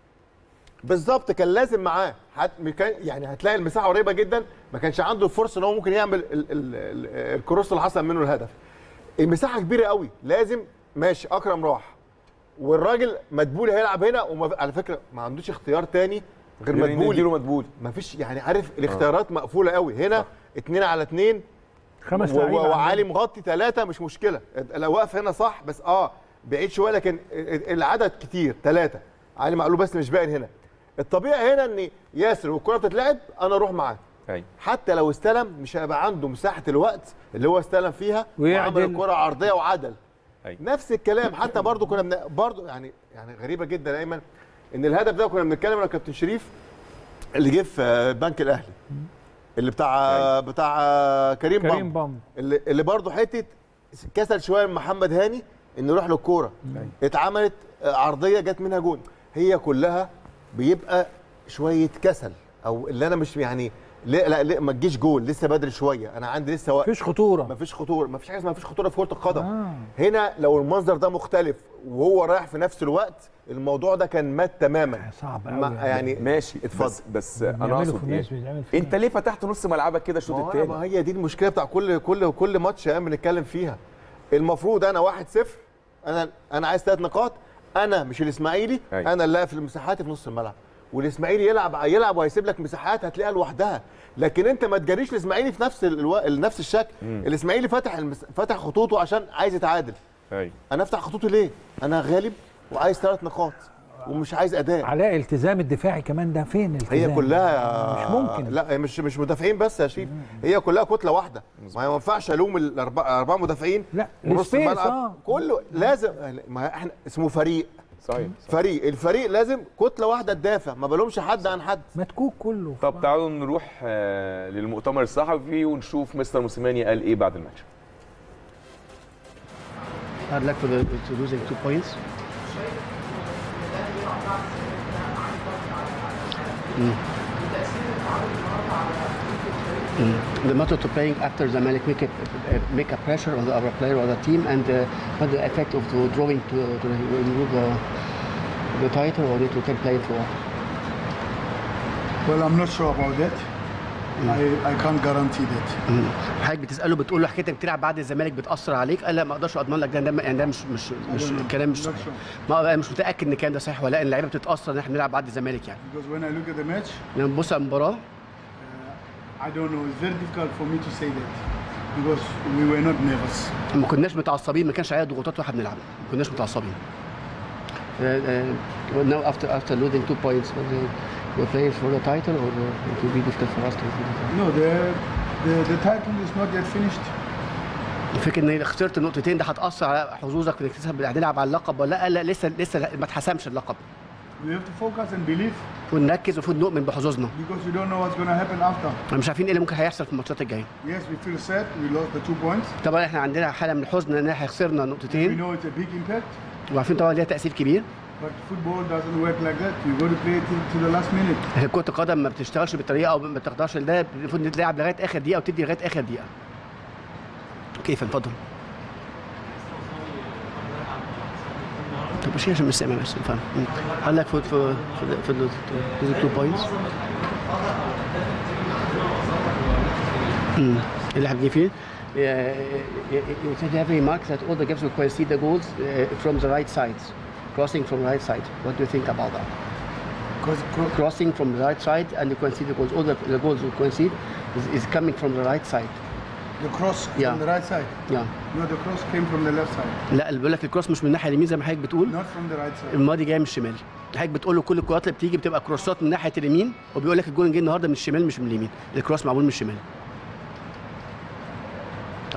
بالظبط كان لازم معاه هت... كان يعني هتلاقي المساحة قريبة جدا ما كانش عنده الفرصة ان هو ممكن يعمل ال... ال... ال... الكروس اللي حصل منه الهدف المساحة كبيرة قوي لازم ماشي اكرم راح والراجل مدبولي هيلعب هنا وما... على فكرة ما عندوش اختيار تاني غير مدبولي نديله مدبولي ما فيش يعني عارف الاختيارات مقفولة قوي هنا اتنين على اتنين خمس و- لعيبه و- وعلي عندنا. مغطي ثلاثة مش مشكلة لو واقف هنا صح بس اه بعيد شوية لكن العدد كتير ثلاثة علي معلول بس مش باين هنا الطبيعي هنا ان ياسر والكرة بتتلعب انا اروح معاه ايوه حتى لو استلم مش هيبقى عنده مساحة الوقت اللي هو استلم فيها ويعدل. وعمل الكرة عرضية وعدل أيوة. نفس الكلام حتى برضو كنا بن... برضو يعني يعني غريبة جدا يا ايمن ان الهدف ده كنا بنتكلم انا وكابتن شريف اللي جه في البنك الاهلي اللي بتاع بتاع كريم, كريم بام بام اللي, اللي برضه حته كسل شويه من محمد هاني انه يروح للكوره اتعملت عرضيه جت منها جون هي كلها بيبقى شويه كسل او اللي انا مش يعني لا لا, لا ما تجيش جول لسه بدري شويه انا عندي لسه وقت مفيش خطوره مفيش خطوره مفيش حاجه اسمها مفيش خطوره في كره القدم آه. هنا لو المنظر ده مختلف وهو رايح في نفس الوقت الموضوع ده كان مات تماما صعب ما- قوي يعني ماشي اتفضل. بس, بس انا بيعملوا اقصد في ايه ناس بيتعمل في انت ليه فتحت نص ملعبك كده الشوط ما هو أنا- الثاني ما هي دي المشكله بتاع كل كل كل ماتش يا بنتكلم فيها المفروض انا 1-0 انا انا عايز ثلاث نقاط انا مش الاسماعيلي أيوة. انا اللي في المساحات في نص الملعب والاسماعيلي يلعب يلعب وهيسيب لك مساحات هتلاقيها لوحدها لكن انت ما تجريش الاسماعيلي في نفس الو... نفس الشكل الاسماعيلي فتح المس... فتح خطوطه عشان عايز يتعادل ايوه انا افتح خطوطي ليه انا غالب وعايز ثلاث نقاط ومش عايز اداء علاء التزام الدفاعي كمان ده فين التزام هي كلها مش ممكن لا هي مش مش مدافعين بس يا شريف هي كلها كتله واحده ما هي ما ينفعش الوم الاربعه اربعه مدافعين لا ونص السبيس الملعب اه كله لازم ما احنا اسمه فريق صحيح صح. فريق الفريق لازم كتله واحده تدافع ما بلومش حد عن حد متكوك كله طب تعالوا نروح آه، للمؤتمر الصحفي ونشوف مستر موسيماني قال ايه بعد الماتش Hard luck for the to losing two points. Mm. Mm. The motto to playing after the Malik make a, uh, make a pressure on the other player or the team and uh, what the effect of to drawing to, to remove the, the title or need to can play for. Well, I'm not sure about that. I, I can't guarantee that. مم. حضرتك بتساله بتقول له حكايتك بتلعب بعد الزمالك بتاثر عليك قال لا ما اقدرش اضمن لك ده ده يعني ده مش مش مش الكلام مش صحيح ما انا مش متاكد ان الكلام ده صحيح ولا لا ان اللعيبه بتتاثر ان احنا بنلعب بعد الزمالك يعني Because when I look at the match, لما ببص على المباراه I don't know. It's very difficult for me to say that because we were not nervous. ما كناش متعصبين ما كانش علينا ضغوطات واحنا بنلعب ما كناش متعصبين Uh, uh, well, now after after losing two points, was uh, you're playing for the title or uh, it will be difficult for us to No, the, the the title is not yet finished. الفكره ان خسرت النقطتين ده هتاثر على حظوظك في انك تكسب هنلعب على اللقب ولا لا لا لسه لسه ما اتحسمش اللقب We have to focus and believe المفروض نركز المفروض نؤمن بحظوظنا because we don't know what's going to happen after. احنا مش عارفين ايه اللي ممكن هيحصل في الماتشات الجايه Yes, we feel sad. We lost the two points. طبعا احنا عندنا حاله من الحزن ان احنا خسرنا We نقطتين know it's a big impact, وعارفين طبعا ليها تاثير كبير but football doesn't work like that. You got to play it to, to the last minute. لكن كره القدم ما بتشتغلش بالطريقه او ما بتقدرش ده المفروض نلعب لغايه اخر دقيقه وتدي لغايه اخر دقيقه كيف اتفضل طب مش عشان مش سامع بس فاهم هل لك في في في في في تو بوينتس اللي هبني فيه Uh, you said you have remarked that all the games will concede the goals uh, from the right sides, crossing from the right side. What do you think about that? Because cro- crossing from the right side and you concede the goals. All the, the goals you concede is, is coming from the right side. the cross Yeah. from the right side. Yeah. No, the cross came from the left side, لا اللي بيقول لك الكروس مش من الناحيه اليمين زي ما حضرتك بتقول not from the right side. الماضي جاي من الشمال حضرتك بتقول له كل الكرات اللي بتيجي بتبقى كروسات من ناحيه اليمين وبيقول لك الجول جه النهارده من الشمال مش من اليمين الكروس معمول من الشمال طب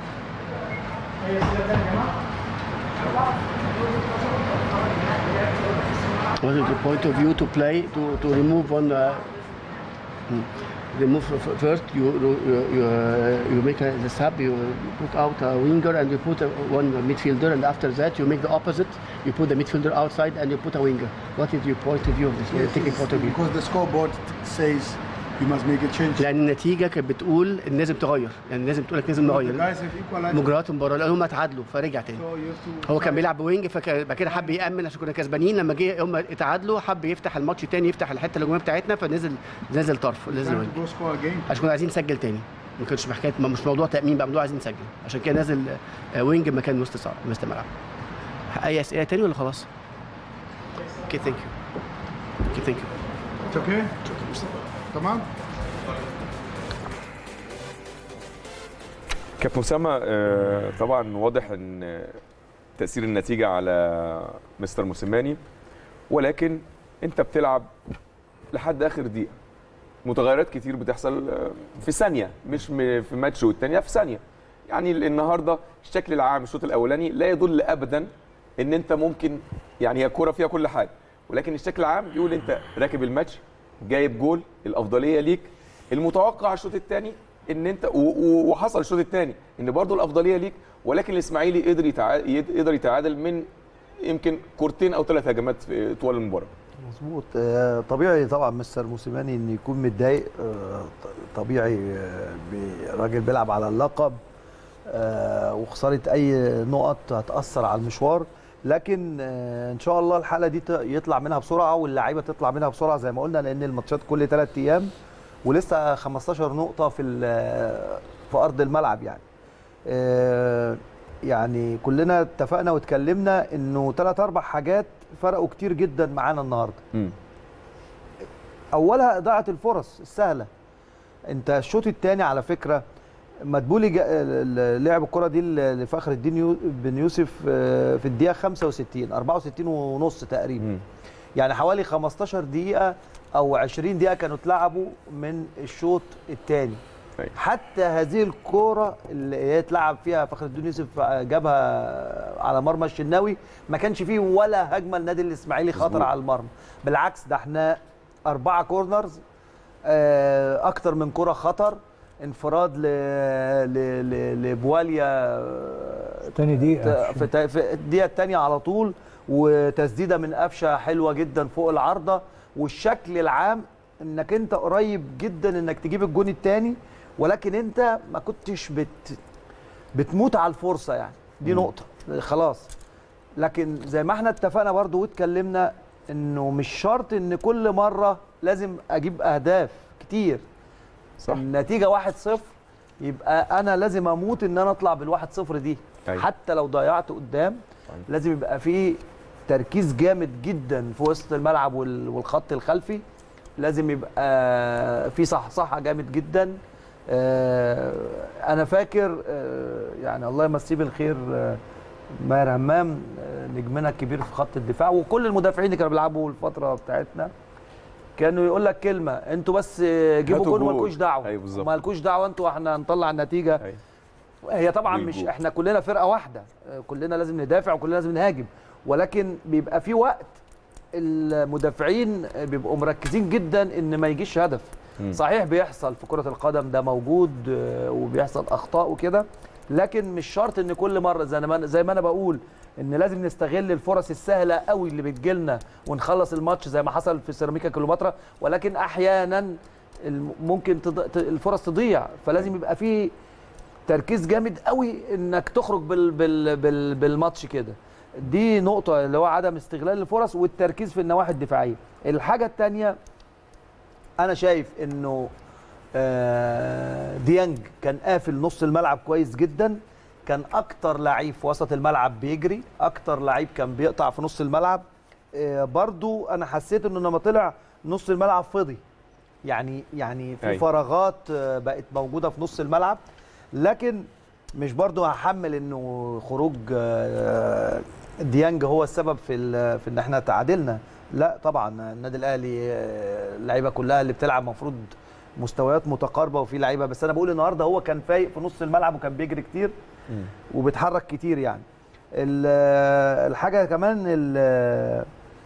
What is the point of view to play to, to remove one uh, hmm. remove f- first you you you, uh, you make a, the sub you put out a winger and you put a, one midfielder and after that you make the opposite you put the midfielder outside and you put a winger what is your point of view of this Yes, taking it's point of view because the scoreboard says you must make a change. لان النتيجه كانت بتقول ان لازم تغير يعني لازم تقول لك لازم the نغير guys have equalized. مجريات المباراه لان هم اتعادلوا فرجع تاني So you have to هو كان بيلعب بوينج فبعد كده حب يامن عشان كنا كسبانين لما جه هم اتعادلوا حب يفتح الماتش تاني يفتح الحته الهجوميه بتاعتنا فنزل نزل طرف نزل وينج trying to go score again. عشان كنا عايزين نسجل تاني ما كانش حكايه مش موضوع تامين بقى موضوع عايزين نسجل عشان كده نازل آه، وينج مكان وسط صعب وسط الملعب اي اسئله تاني ولا خلاص؟ اوكي ثانك يو اوكي ثانك يو It's okay? تمام؟ كابتن اسامه آه، طبعا واضح ان تاثير النتيجه على مستر موسيماني ولكن انت بتلعب لحد اخر دقيقه متغيرات كتير بتحصل آه، في ثانيه مش م- في ماتش والتانيه في ثانيه يعني ال- النهارده الشكل العام الشوط الاولاني لا يدل ابدا ان انت ممكن يعني هي كوره فيها كل حاجه ولكن الشكل العام بيقول انت راكب الماتش جايب جول الافضليه ليك المتوقع الشوط الثاني ان انت و- و- وحصل الشوط الثاني ان برضه الافضليه ليك ولكن الاسماعيلي قدر يتعادل يقدر يتعادل من يمكن كورتين او ثلاث هجمات في طوال المباراه مظبوط آه، طبيعي طبعا مستر موسيماني ان يكون متضايق آه، ط- طبيعي آه، ب- راجل بيلعب على اللقب آه، وخساره اي نقط هتاثر على المشوار لكن آه، ان شاء الله الحاله دي ت- يطلع منها بسرعه واللعيبه تطلع منها بسرعه زي ما قلنا لان الماتشات كل ثلاث ايام ولسه 15 نقطه في ال- في ارض الملعب يعني آه، يعني كلنا اتفقنا واتكلمنا انه ثلاث اربع حاجات فرقوا كتير جدا معانا النهارده مم. اولها اضاعه الفرص السهله انت الشوط الثاني على فكره مدبولي جا- ال- لعب الكره دي ل- لفخر الدين يو- بن يوسف آه، في الدقيقه 65 64 ونص تقريبا مم. يعني حوالي 15 دقيقه او 20 دقيقه كانوا اتلعبوا من الشوط الثاني أيوة. حتى هذه الكوره اللي هي اتلعب فيها فخر الدين يوسف جابها على مرمى الشناوي ما كانش فيه ولا هجمه لنادي الاسماعيلي خطر مظبوط. على المرمى بالعكس ده احنا اربعه كورنرز آه، اكتر من كره خطر انفراد ل... ل... ل... لبواليا تاني دقيقة. في تا- في الدقيقه الثانيه على طول وتسديده من قفشه حلوه جدا فوق العارضه والشكل العام انك انت قريب جدا انك تجيب الجون الثاني ولكن انت ما كنتش بت بتموت على الفرصه يعني دي نقطه خلاص لكن زي ما احنا اتفقنا برضو واتكلمنا انه مش شرط ان كل مره لازم اجيب اهداف كتير صح. النتيجه 1-0 يبقى انا لازم اموت ان انا اطلع بالواحد صفر دي أيوة. حتى لو ضيعت قدام صحيح. لازم يبقى في تركيز جامد جدا في وسط الملعب وال- والخط الخلفي لازم يبقى في صحصحه جامد جدا آه، انا فاكر آه، يعني الله يمسيه بالخير آه، ماهر همام آه، نجمنا الكبير في خط الدفاع وكل المدافعين اللي كانوا بيلعبوا الفتره بتاعتنا كانوا يقول لك كلمه انتوا بس آه، جيبوا هاتوا جول جول. ومالكوش دعوه أيوة بالظبط. مالكوش دعوه انتوا احنا هنطلع النتيجه أيوة. هي طبعا مش ويجوا. احنا كلنا فرقه واحده آه، كلنا لازم ندافع وكلنا لازم نهاجم ولكن بيبقى في وقت المدافعين بيبقوا مركزين جدا ان ما يجيش هدف مم. صحيح بيحصل في كره القدم ده موجود آه، وبيحصل اخطاء وكده لكن مش شرط ان كل مره زي ما زي ما انا بقول ان لازم نستغل الفرص السهله قوي اللي بتجيلنا ونخلص الماتش زي ما حصل في سيراميكا كليوباترا ولكن احيانا الم- ممكن تض... ت- الفرص تضيع فلازم يبقى في تركيز جامد قوي انك تخرج بال... بال... بال... بالماتش كده دي نقطه اللي هو عدم استغلال الفرص والتركيز في النواحي الدفاعيه الحاجه الثانيه انا شايف انه آه، ديانج كان قافل نص الملعب كويس جدا كان اكتر لعيب في وسط الملعب بيجري اكتر لعيب كان بيقطع في نص الملعب آه، برضو انا حسيت انه لما طلع نص الملعب فضي يعني يعني في أيوة. فراغات آه، بقت موجوده في نص الملعب لكن مش برضو هحمل انه خروج آه، ديانج هو السبب في ال- في ان احنا تعادلنا لا طبعا النادي الاهلي آه، اللعيبه كلها اللي بتلعب المفروض مستويات متقاربه وفي لعيبه بس انا بقول النهارده هو كان فايق في نص الملعب وكان بيجري كتير وبيتحرك كتير يعني ال- الحاجه كمان ال-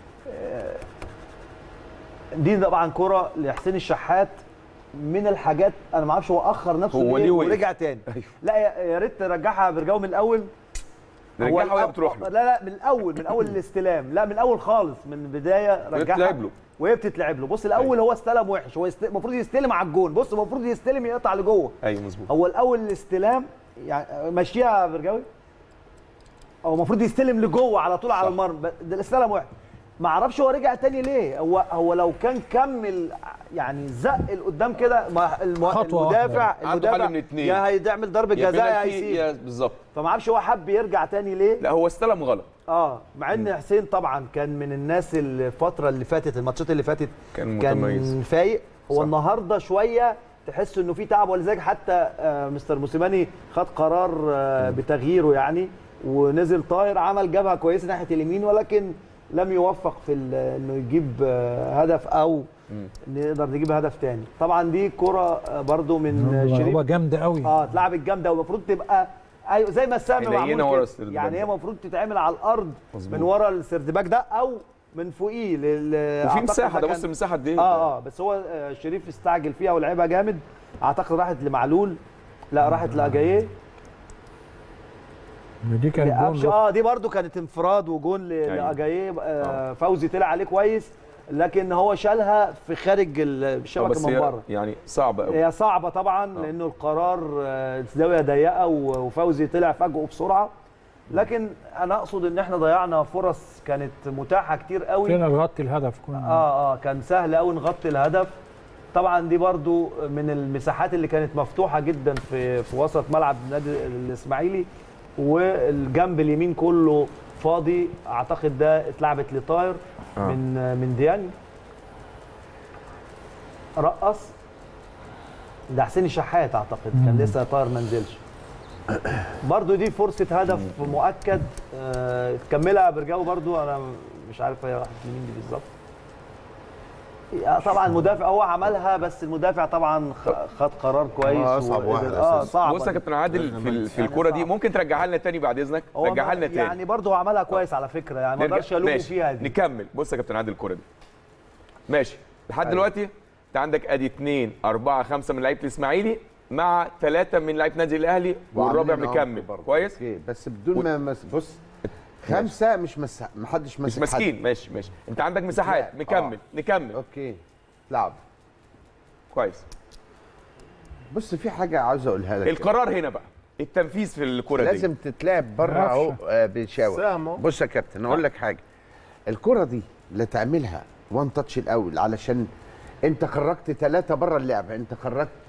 دي طبعا كره لحسين الشحات من الحاجات انا ما اعرفش هو اخر نفسه هو ليه ليه وقف؟ ورجع تاني أيوه. لا يا يا ريت ترجعها برجعه من الاول هو نرجعها وهي الأول- بتروح له لا لا من الاول من اول الاستلام لا من الاول خالص من البدايه رجعها بتلعب له. وهي بتتلعب له بص الاول هو استلم وحش هو يست- المفروض يستلم على الجون بص المفروض يستلم يقطع لجوه ايوه مظبوط هو الاول الاستلام يعني مشيها يا برجاوي هو المفروض يستلم لجوه على طول على صح. المرمى ب- ده الاستلام واحد ما اعرفش هو رجع تاني ليه هو هو لو كان كمل يعني زق لقدام كده ما الم- خطوة المدافع واحدة. عنده المدافع حل من اتنين. يا هيعمل ضربه يا جزاء يا بينالتي هيسيب يا بالظبط فما اعرفش هو حب يرجع تاني ليه لا هو استلم غلط اه مع ان حسين طبعا كان من الناس اللي الفتره اللي فاتت الماتشات اللي فاتت كان متميز. كان فايق هو صح. النهارده شويه تحس انه في تعب ولذلك حتى آه مستر موسيماني خد قرار آه بتغييره يعني ونزل طاهر عمل جبهه كويسه ناحيه اليمين ولكن لم يوفق في ال- انه يجيب آه هدف او نقدر نجيب هدف تاني طبعا دي كره آه، برضو من آه، شريف ضربه جامده قوي اه اتلعبت جامده والمفروض تبقى ايوه زي ما السهم حنينة معمول ورا كده السردباك يعني هي ده. المفروض تتعمل على الارض مظبوط. من ورا السردباك ده او من فوقيه لل وفي أعتقد مساحه ده كان- بص المساحه قد ايه اه اه بس هو آه، شريف استعجل فيها ولعبها جامد اعتقد راحت لمعلول لا راحت لاجاييه دي كانت جون قفشه اه دي برده كانت انفراد وجون ل- أيوة. لاجاييه آه فوزي طلع عليه كويس لكن هو شالها في خارج ال- آه، الشبكه بس من هي بره يعني صعبه قوي هي صعبه طبعا آه. لانه القرار آه، زاويه ضيقه و- وفوزي طلع فجأه بسرعه لكن انا اقصد ان احنا ضيعنا فرص كانت متاحه كتير قوي كنا نغطي الهدف كنا اه اه كان سهل قوي نغطي الهدف طبعا دي برضو من المساحات اللي كانت مفتوحه جدا في في وسط ملعب النادي الاسماعيلي والجنب اليمين كله فاضي اعتقد ده اتلعبت لطاير آه. من من ديانج رقص ده حسين الشحات اعتقد كان لسه طاير ما نزلش برضو دي فرصه هدف مؤكد آه، تكملها برجاو برضو انا مش عارف هي راحت لمين دي بالظبط آه، طبعا المدافع هو عملها بس المدافع طبعا خ- خد قرار كويس هو أصعب وقدر- واحد اه أساساً. صعب بص يا كابتن عادل في ال- في يعني الكوره دي صعب. ممكن ترجعها لنا تاني بعد اذنك هو رجعها لنا تاني يعني برضه هو عملها كويس على فكره يعني ما نرجع- اقدرش الومه ماشي. فيها دي نكمل بص يا كابتن عادل الكوره دي ماشي لحد دلوقتي انت عندك ادي 2 4 5 من لعيبه الاسماعيلي مع ثلاثه من لعيبه نادي الاهلي والرابع وعاملين مكمل عمق برضه. كويس اوكي بس بدون ما مس... بص خمسه مش مس... ما حدش مش ماسك حد. ماسكين ماشي ماشي انت عندك مساحات لا. نكمل نكمل اوكي لعب كويس بص في حاجه عاوز اقولها لك القرار هنا بقى التنفيذ في الكوره دي لازم تتلعب بره اهو معرفش. آه، بشاور سهم أهو. بص يا كابتن اقول لك حاجه الكره دي لا تعملها وان تاتش الاول علشان انت خرجت ثلاثه بره اللعبه انت خرجت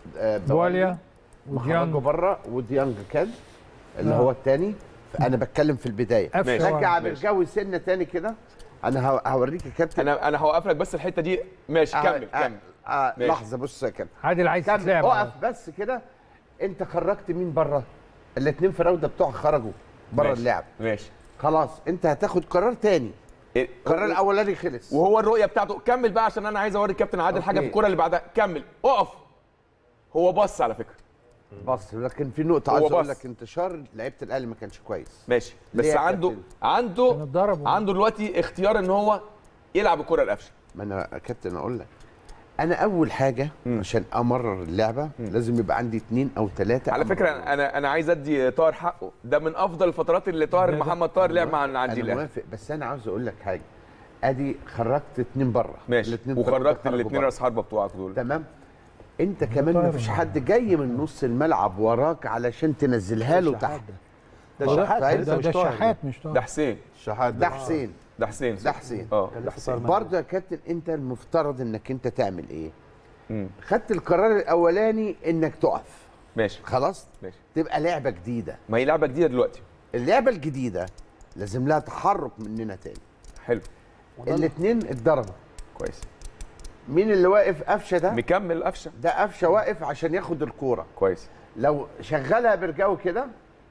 آه، بواليا مخرجه وديانج بره وديانج كان اللي آه. هو الثاني انا بتكلم في البدايه قفشه ماشي. رجع واحد. بالجو سنه تاني كده انا هو- هوريك يا كابتن انا انا هوقف لك بس الحته دي ماشي آه، كمل آه، كمل آه ماشي. لحظه بص يا كابتن عادل عايز كمل تتلعب اقف بس كده انت خرجت مين بره الاثنين في راوده بتوعك خرجوا بره ماشي. اللعب ماشي خلاص انت هتاخد قرار تاني إيه، القرار الاولاني خلص وهو الرؤيه بتاعته كمل بقى عشان انا عايز اوري الكابتن عادل حاجه في أوكي. الكوره اللي بعدها كمل اقف هو بص على فكره بص لكن في نقطه هو عايز اقول بص. لك انتشار لعيبه الاهلي ما كانش كويس ماشي ليه بس يا عنده كابتن؟ عنده كان اتضرب عنده دلوقتي اختيار ان هو يلعب الكره القفشه ما انا يا كابتن اقول لك انا اول حاجه مم. عشان امرر اللعبه لازم يبقى عندي اثنين او ثلاثه على فكره انا انا عايز ادي طاهر حقه ده من افضل الفترات اللي طاهر ده- محمد طاهر لعب مع انا عندي الاهلي موافق بس انا عاوز اقول لك حاجه ادي خرجت اثنين بره ماشي الاتنين وخرجت خرجوا الاثنين بره. راس حربه بتوعك دول تمام انت كمان ما فيش حد جاي من نص الملعب وراك علشان تنزلها له تحت ده ده شحات فاهم؟ ده, لسه ده مش طاهر شحات مش ده طاهر حسين الشحات ده حسين ده حسين ده حسين اه كان ده لسه حسين صار برضه يا كابتن انت المفترض انك انت تعمل ايه مم. خدت القرار الاولاني انك تقف ماشي خلاص ماشي تبقى لعبه جديده ما هي لعبه جديده دلوقتي اللعبه الجديده لازم لها تحرك مننا تاني حلو الاثنين اتضربوا كويس مين اللي واقف قفشه ده مكمل قفشه ده قفشه واقف عشان ياخد الكوره كويس لو شغلها برجاوي كده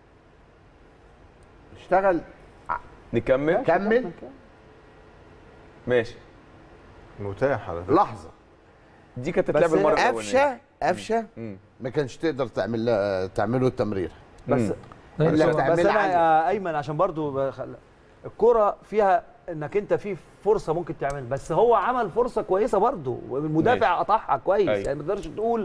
اشتغل نكمل كمل ماشي متاح على فكره لحظه دي كانت بس تتلعب المره الاولانيه قفشه قفشه مم. ما كانش تقدر تعمل لها- تعمله التمرير بس مم. اللي بس هتعملها انا عادي. يا ايمن عشان برضو بخل... الكرة فيها انك انت في فرصه ممكن تعمل بس هو عمل فرصه كويسه برضو والمدافع ماشي. قطعها كويس أيوة. يعني ما تقدرش تقول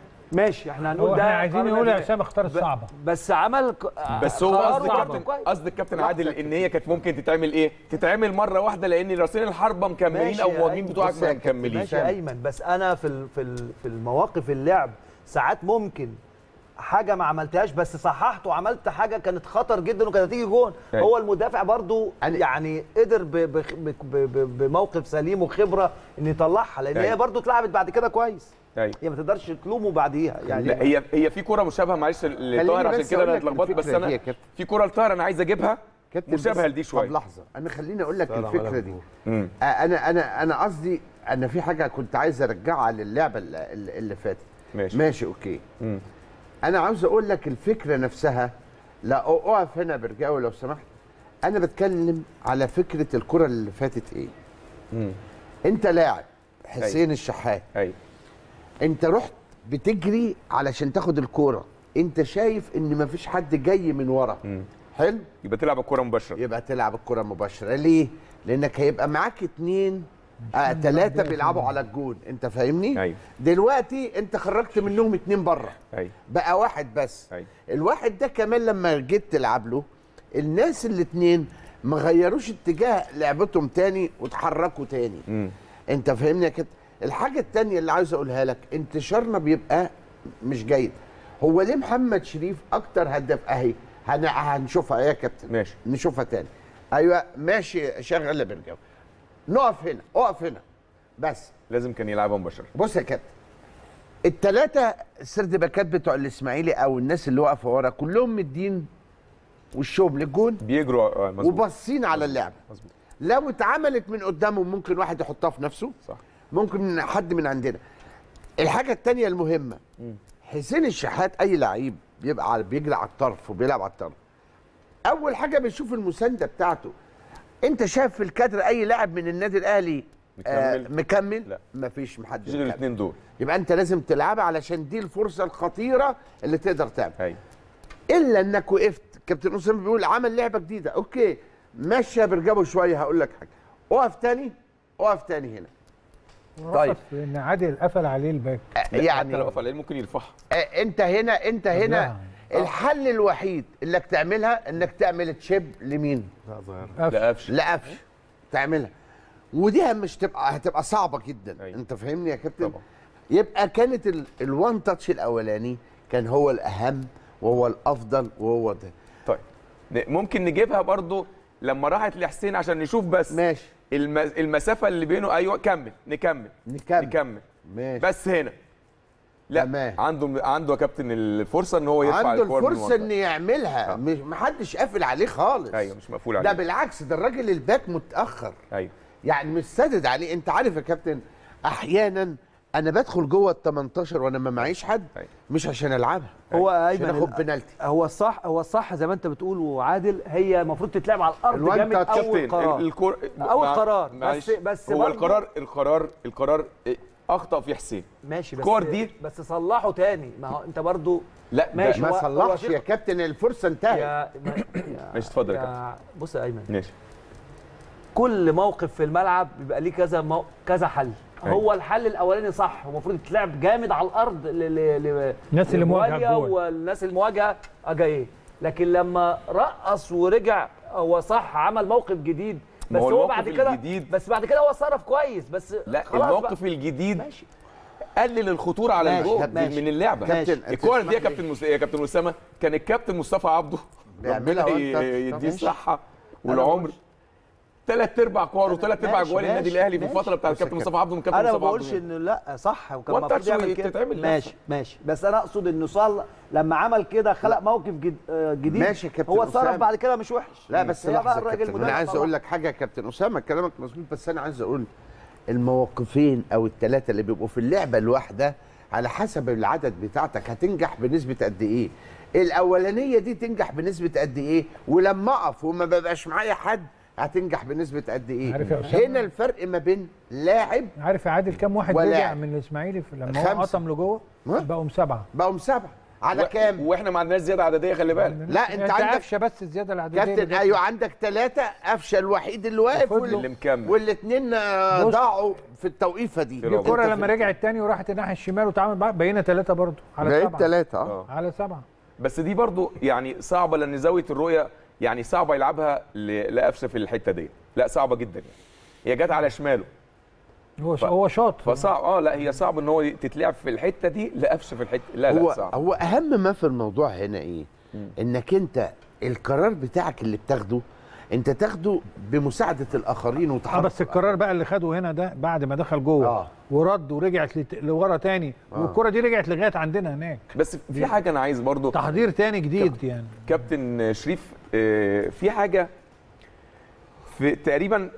ماشي احنا هو هنقول ده احنا عايزين قرار نقول يا نادي. حسام اختار ب- الصعبه بس عمل ك- بس هو قراره قصد برضو الكابتن كويس. قصد الكابتن لحظة عادل كده. ان هي كانت ممكن تتعمل ايه؟ تتعمل مره واحده لان راسين الحربه مكملين ماشي او يا المهاجمين أيمن. بتوعك بص يا ما كابتن، مكملين ماشي يا ايمن بس انا في ال- في ال- في المواقف اللعب ساعات ممكن حاجه ما عملتهاش بس صححت وعملت حاجه كانت خطر جدا وكانت هتيجي جون أيوة. هو المدافع برضو أنا- يعني قدر ب- ب- ب- ب- بموقف سليم وخبره ان يطلعها لان أيوة. هي برضو اتلعبت بعد كده كويس ايوه هي ما تقدرش تلومه بعديها يعني لا هي هي في كوره مشابهه معلش لطاهر عشان بس كده أقول انا لك اتلخبطت بس الفكرة دي انا يا كابتن. في كوره لطاهر انا عايز اجيبها كابتن مشابهه بس- لدي طب شويه لحظه انا خليني اقول لك لا، لا، الفكره ولا دي بقول. مم. آه، انا انا انا قصدي انا في حاجه كنت عايز ارجعها للعبه اللي, اللي فاتت ماشي ماشي اوكي مم. انا عاوز اقول لك الفكره نفسها لا أ- اقف هنا برجاوي لو سمحت انا بتكلم على فكره الكره اللي فاتت ايه مم. انت لاعب حسين الشحات ايوه انت رحت بتجري علشان تاخد الكوره انت شايف ان مفيش حد جاي من ورا مم. حلو يبقى تلعب الكوره مباشره يبقى تلعب الكره مباشره ليه لانك هيبقى معاك اتنين آه تلاتة بيلعبوا على الجون انت فاهمني ايوه دلوقتي انت خرجت منهم اتنين بره ايوه بقى واحد بس ايوه الواحد ده كمان لما جيت تلعب له الناس الاتنين ما غيروش اتجاه لعبتهم تاني وتحركوا تاني مم. انت فاهمني يا كابتن الحاجه التانية اللي عايز اقولها لك انتشارنا بيبقى مش جيد هو ليه محمد شريف اكتر هداف اهي هن- هنشوفها يا كابتن ماشي نشوفها تاني ايوه ماشي شغل برجاوي نقف هنا اقف هنا بس لازم كان يلعبها مباشره بص يا كابتن الثلاثه سرد باكات بتوع الاسماعيلي او الناس اللي واقفه ورا كلهم مدين وشهم للجون بيجروا آه، مظبوط وباصين على اللعبه مظبوط لو اتعملت من قدامهم ممكن واحد يحطها في نفسه صح ممكن من حد من عندنا الحاجه الثانيه المهمه حسين الشحات اي لعيب بيبقى على بيجري على الطرف وبيلعب على الطرف اول حاجه بيشوف المسانده بتاعته انت شايف في الكادر اي لاعب من النادي الاهلي آه مكمل؟ مكمل لا. مفيش محد مفيش غير مكمل. الاثنين دول يبقى انت لازم تلعبها علشان دي الفرصه الخطيره اللي تقدر تعمل ايوه الا انك وقفت كابتن اسامه بيقول عمل لعبه جديده اوكي ماشيه برجبه شويه هقول لك حاجه اقف تاني اقف تاني هنا طيب. وقف ان عادل قفل عليه الباك آه، يعني يعني حتى لو قفل ممكن يرفعها آه، انت هنا انت هنا لا. الحل الوحيد انك تعملها انك تعمل تشيب لمين لا صغير قفل. لا قفش لقفش تعملها ودي مش تبقى هتبقى صعبه جدا أيوة. انت فاهمني يا كابتن طبعا. يبقى كانت ال- الوان تاتش الاولاني كان هو الاهم وهو الافضل وهو ده طيب ن- ممكن نجيبها برضو لما راحت لحسين عشان نشوف بس ماشي الم- المسافه اللي بينه ايوه كمل نكمل نكمل نكمل ماشي بس هنا لا تمام. عنده عنده يا كابتن الفرصه ان هو يرفع عنده الكور من الفرصه المنطقة. ان يعملها مش محدش قافل عليه خالص ايوه مش مقفول ده عليه بالعكس ده الراجل الباك متاخر ايوه يعني مش سادد عليه انت عارف يا كابتن احيانا انا بدخل جوه ال 18 وانا ما معيش حد أيوة. مش عشان العبها هو عشان ايمن اخد بنالتي هو الصح هو الصح زي ما انت بتقول وعادل هي المفروض تتلعب على الارض الوان جامد تاتش. اول كابتن قرار الكور أول مع- قرار. معلش، بس- بس هو برضه- القرار القرار القرار إيه، اخطا فيه حسين ماشي بس الكور دي- بس صلحه تاني ما هو انت برضو لا ماشي. ده- هو- ما صلحش هو يا كابتن الفرصه انتهت يا ما- يا- ماشي، اتفضل يا يا بص يا ايمن ماشي كل موقف في الملعب بيبقى ليه كذا مو... كذا حل أيوة. هو الحل الاولاني صح هو المفروض يتلعب جامد على الارض ل... ل... ل... الناس اللي مواجهة لبواليا الجول. والناس المواجهه اجايه لكن لما رقص ورجع هو صح عمل موقف جديد ما بس هو هو, الموقف بعد كده الجديد- بس بعد كده هو اتصرف كويس بس لا خلاص الموقف بقى. الجديد ماشي قلل الخطوره على ماشي، الجول ماشي. من اللعبه ماشي. كابتن، الكور دي يا تسمح لي؟ كابتن مس... يا كابتن اسامه كان الكابتن مصطفى عبده بيعملها ربنا وأنت- ي- طب يديه ماشي. الصحه أنا والعمر بقولش- ثلاث ارباع كور وثلاث ارباع ماشي، جوال النادي ماشي، الاهلي في ماشي. الفتره بتاع بس يا الكابتن كابتن، مصطفى عبده من كابتن انا ما مصطفى عبده بقولش انه لا صح وكان وانت المفروض يعمل تسوي- كده تتعمل ماشي ماشي بس انا اقصد انه صل لما عمل كده خلق موقف جد... آه، جديد ماشي يا كابتن هو اتصرف أسامة. بعد كده مش وحش لا بس هي بقى لحظه يا الراجل كابتن انا مدرب عايز طبعا. اقول لك حاجه يا كابتن اسامه كلامك مظبوط بس انا عايز اقول الموقفين او الثلاثه اللي بيبقوا في اللعبه الواحده على حسب العدد بتاعتك هتنجح بنسبه قد ايه الاولانيه دي تنجح بنسبه قد ايه ولما اقف وما ببقاش معايا حد هتنجح بنسبه قد ايه عارف يا أسامة؟ هنا الفرق ما بين لاعب عارف يا عادل كام واحد ولا- رجع من الاسماعيلي في- لما هو خمسة. قطم لجوه ها؟ بقوا سبعه بقوا سبعه على و- كام واحنا ما عندناش زياده عدديه خلي بالك لا، أنت عندك- قفشه بس الزياده العدديه اللي كابتن جت. ايوه عندك ثلاثه قفشه الوحيد اللي واقف فضلوا. وال- اللي مكمل. والاثنين آه، بص. ضاعوا في التوقيفه دي في الكره أنت لما في- رجعت تاني وراحت الناحيه الشمال وتعامل معاها بقينا ثلاثه برضه على بقيت سبعه ثلاثه اه اه على سبعه بس دي برضو يعني صعبه لان زاويه الرؤيه يعني صعبه يلعبها ل- لقفشه في الحته دي لا صعبه جدا يعني هي جت على شماله هو ش... هو شاط فصعب اه لا هي صعب ان هو تتلعب في الحته دي لقفشه في الحته لا لا هو صعب هو اهم ما في الموضوع هنا ايه انك انت القرار بتاعك اللي بتاخده انت تاخده بمساعده الاخرين اه وتحرك بس القرار بقى اللي خده هنا ده بعد ما دخل جوه آه. ورد ورجعت لت... لورا تاني والكره دي رجعت لغايه عندنا هناك بس في حاجه انا عايز برضو تحضير تاني جديد يعني كابتن شريف آه، في حاجه في تقريبا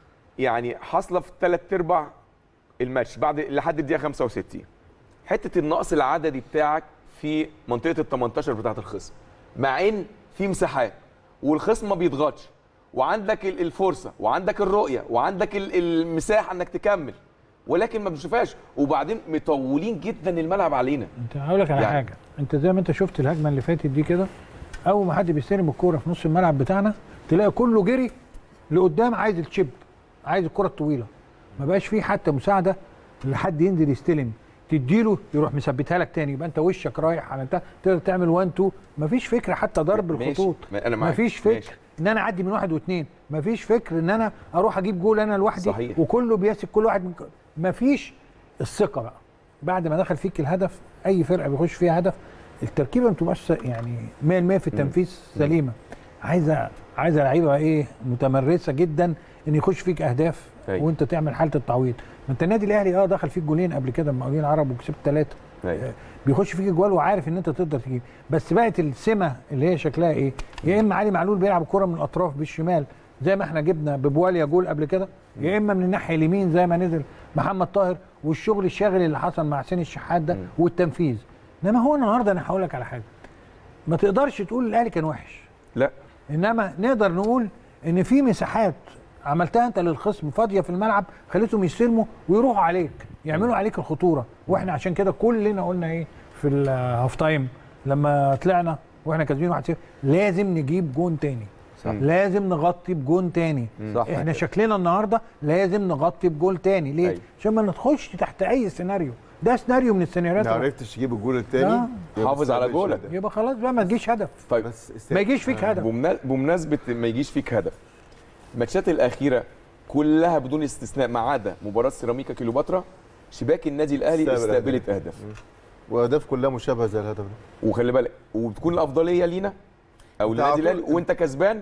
يعني حاصله في ثلاث ارباع الماتش بعد لحد الدقيقه 65 حته النقص العددي بتاعك في منطقه ال 18 بتاعه الخصم مع ان في مساحات والخصم ما بيضغطش وعندك ال- الفرصه وعندك الرؤيه وعندك ال- المساحه انك تكمل ولكن ما بنشوفهاش وبعدين مطولين جدا الملعب علينا انت هقول لك على يعني- حاجه انت زي ما انت شفت الهجمه اللي فاتت دي كده اول ما حد بيستلم الكوره في نص الملعب بتاعنا تلاقي كله جري لقدام عايز الشيب عايز الكره الطويله ما بقاش فيه حتى مساعده لحد ينزل يستلم تديله يروح مثبتها لك تاني يبقى انت وشك رايح على انت تقدر تعمل 1 2 مفيش فكره حتى ضرب ماشي. الخطوط ما أنا معاك. مفيش فكر ماشي. ان انا اعدي من واحد واثنين مفيش فكر ان انا اروح اجيب جول انا لوحدي صحيح. وكله بيمسك كل واحد من مفيش الثقه بقى بعد ما دخل فيك الهدف اي فرقه بيخش فيها هدف التركيبه ما بتبقاش يعني 100% في التنفيذ سليمه عايزه عايزه لعيبه ايه متمرسه جدا ان يخش فيك اهداف أيوة. وانت تعمل حاله التعويض ما انت النادي الاهلي اه دخل فيك جولين قبل كده المقاولين العرب وكسبت ثلاثه أيوة. بيخش فيك جوال وعارف ان انت تقدر تجيب بس بقت السمه اللي هي شكلها ايه يا اما علي معلول بيلعب الكره من الاطراف بالشمال زي ما احنا جبنا ببواليا جول قبل كده يا اما من الناحيه اليمين زي ما نزل محمد طاهر والشغل الشاغل اللي حصل مع حسين الشحات ده والتنفيذ انما هو النهارده انا هقول لك على حاجه ما تقدرش تقول الاهلي كان وحش لا انما نقدر نقول ان في مساحات عملتها انت للخصم فاضيه في الملعب خليتهم يستلموا ويروحوا عليك يعملوا عليك الخطوره واحنا عشان كده كلنا قلنا ايه في الهاف تايم لما طلعنا واحنا كاسبين 1-0 لازم نجيب جون تاني صح. لازم نغطي بجون تاني صح احنا شكلنا النهارده لازم نغطي بجول تاني ليه أيوة. عشان ما ندخلش تحت اي سيناريو ده سيناريو من السيناريوهات ما عرفتش تجيب الجول الثاني آه. حافظ على جولك. يبقى خلاص بقى ما تجيش هدف طيب بس ما يجيش فيك هدف بمنا- بمناسبه ما يجيش فيك هدف الماتشات الاخيره كلها بدون استثناء ما عدا مباراه سيراميكا كيلوباترا شباك النادي الاهلي استقبل استقبلت اهداف واهداف كلها مشابهه زي الهدف ده وخلي بالك وبتكون الافضليه لينا او أنت للنادي على طول- الاهلي وانت كسبان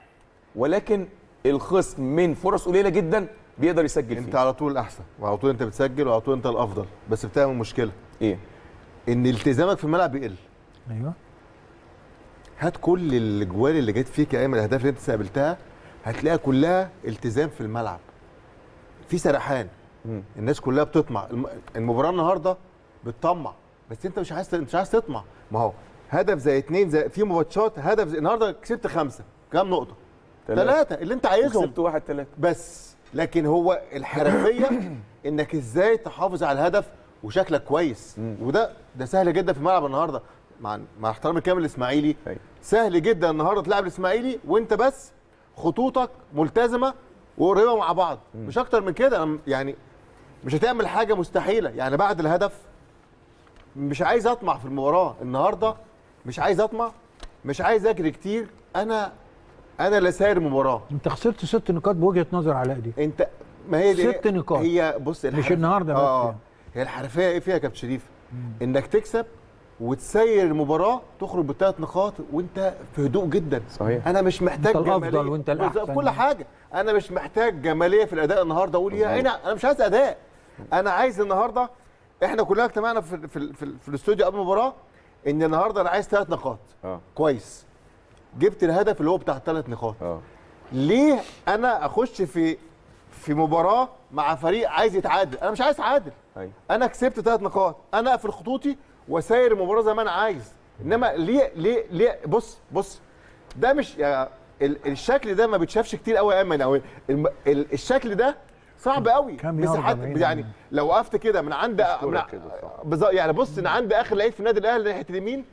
ولكن الخصم من فرص قليله جدا بيقدر يسجل انت فيه على طول احسن وعلى طول انت بتسجل وعلى طول انت الافضل بس بتعمل مشكله ايه ان التزامك في الملعب بيقل ايوه هات كل الاجوال اللي جت فيك يا ايمن الاهداف اللي انت استقبلتها هتلاقيها كلها التزام في الملعب في سرحان مم. الناس كلها بتطمع الم- المباراه النهارده بتطمع بس انت مش عايز انت مش عايز تطمع ما هو هدف زي اتنين زي في ماتشات هدف زي النهارده كسبت خمسه كام نقطه ثلاثه اللي انت عايزهم كسبت واحد ثلاثة بس لكن هو الحرفيه انك ازاي تحافظ على الهدف وشكلك كويس وده ده سهل جدا في الملعب النهارده مع مع احترامي الكامل للاسماعيلي أيوة. سهل جدا النهارده تلعب الاسماعيلي وانت بس خطوطك ملتزمه وقريبه مع بعض مش اكتر من كده أنا يعني مش هتعمل حاجه مستحيله يعني بعد الهدف مش عايز اطمع في المباراه النهارده مش عايز اطمع مش عايز اجري كتير انا انا لا ساير المباراه انت خسرت ست نقاط بوجهه نظر علاء دي انت ما هي دي ست نقاط. هي بص الحرف- النهاردة بس اه يعني. هي الحرفيه ايه فيها يا كابتن شريف انك تكسب وتسير المباراه تخرج بثلاث نقاط وانت في هدوء جدا صحيح. انا مش محتاج انت الأفضل جمالية. وانت بالظبط، الأحسن. في كل حاجه انا مش محتاج جماليه في الاداء النهارده اقول يا انا انا مش عايز اداء انا عايز النهارده احنا كلنا اجتمعنا في في في, في الاستوديو قبل المباراه ان النهارده انا عايز ثلاث نقاط اه كويس جبت الهدف اللي هو بتاع الثلاث نقاط اه ليه انا اخش في في مباراه مع فريق عايز يتعادل انا مش عايز اتعادل ايوه انا كسبت ثلاث نقاط انا اقفل خطوطي وساير المباراه زي ما انا عايز انما ليه ليه ليه بص بص ده مش يا ال- الشكل ده ما بيتشافش كتير قوي يا ايمن او الم- ال- الشكل ده صعب قوي كام ياردة مساحات بعيد يعني عنه؟ لو وقفت كده من عند من ع- كده صح. بالظبط يعني بص من عند اخر لعيب في النادي الاهلي ناحيه اليمين